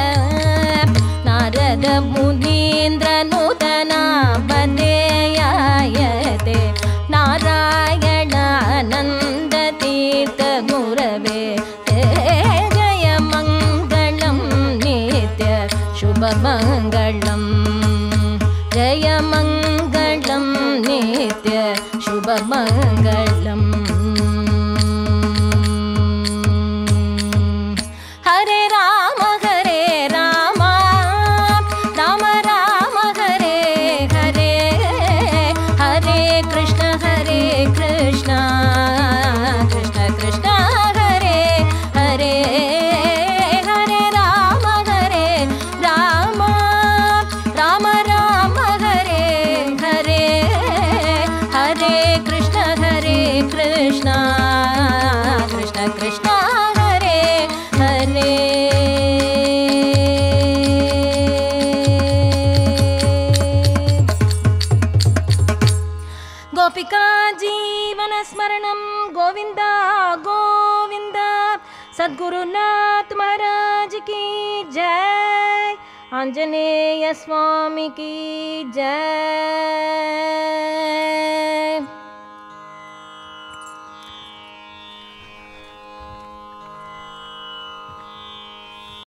நாரத முனீந்திர நூதனா வந்தேயாயதே நாராயணானந்த தீர்த்த குரவே ஜய மங்களம் நித்ய சுபமங்களம் ஜய மங்களம் நித்ய சுபமங்களம் ஹரே ராம ஹரே ராம ராம ராம ஹரே ஹரே ஹரே கிருஷ்ண ஹரே கிருஷ்ண गोपिका जीवनस्मरणं गोविन्द गोविन्द सद्गुरुनाथ महाराज की जय आञ्जनेय स्वामी की जय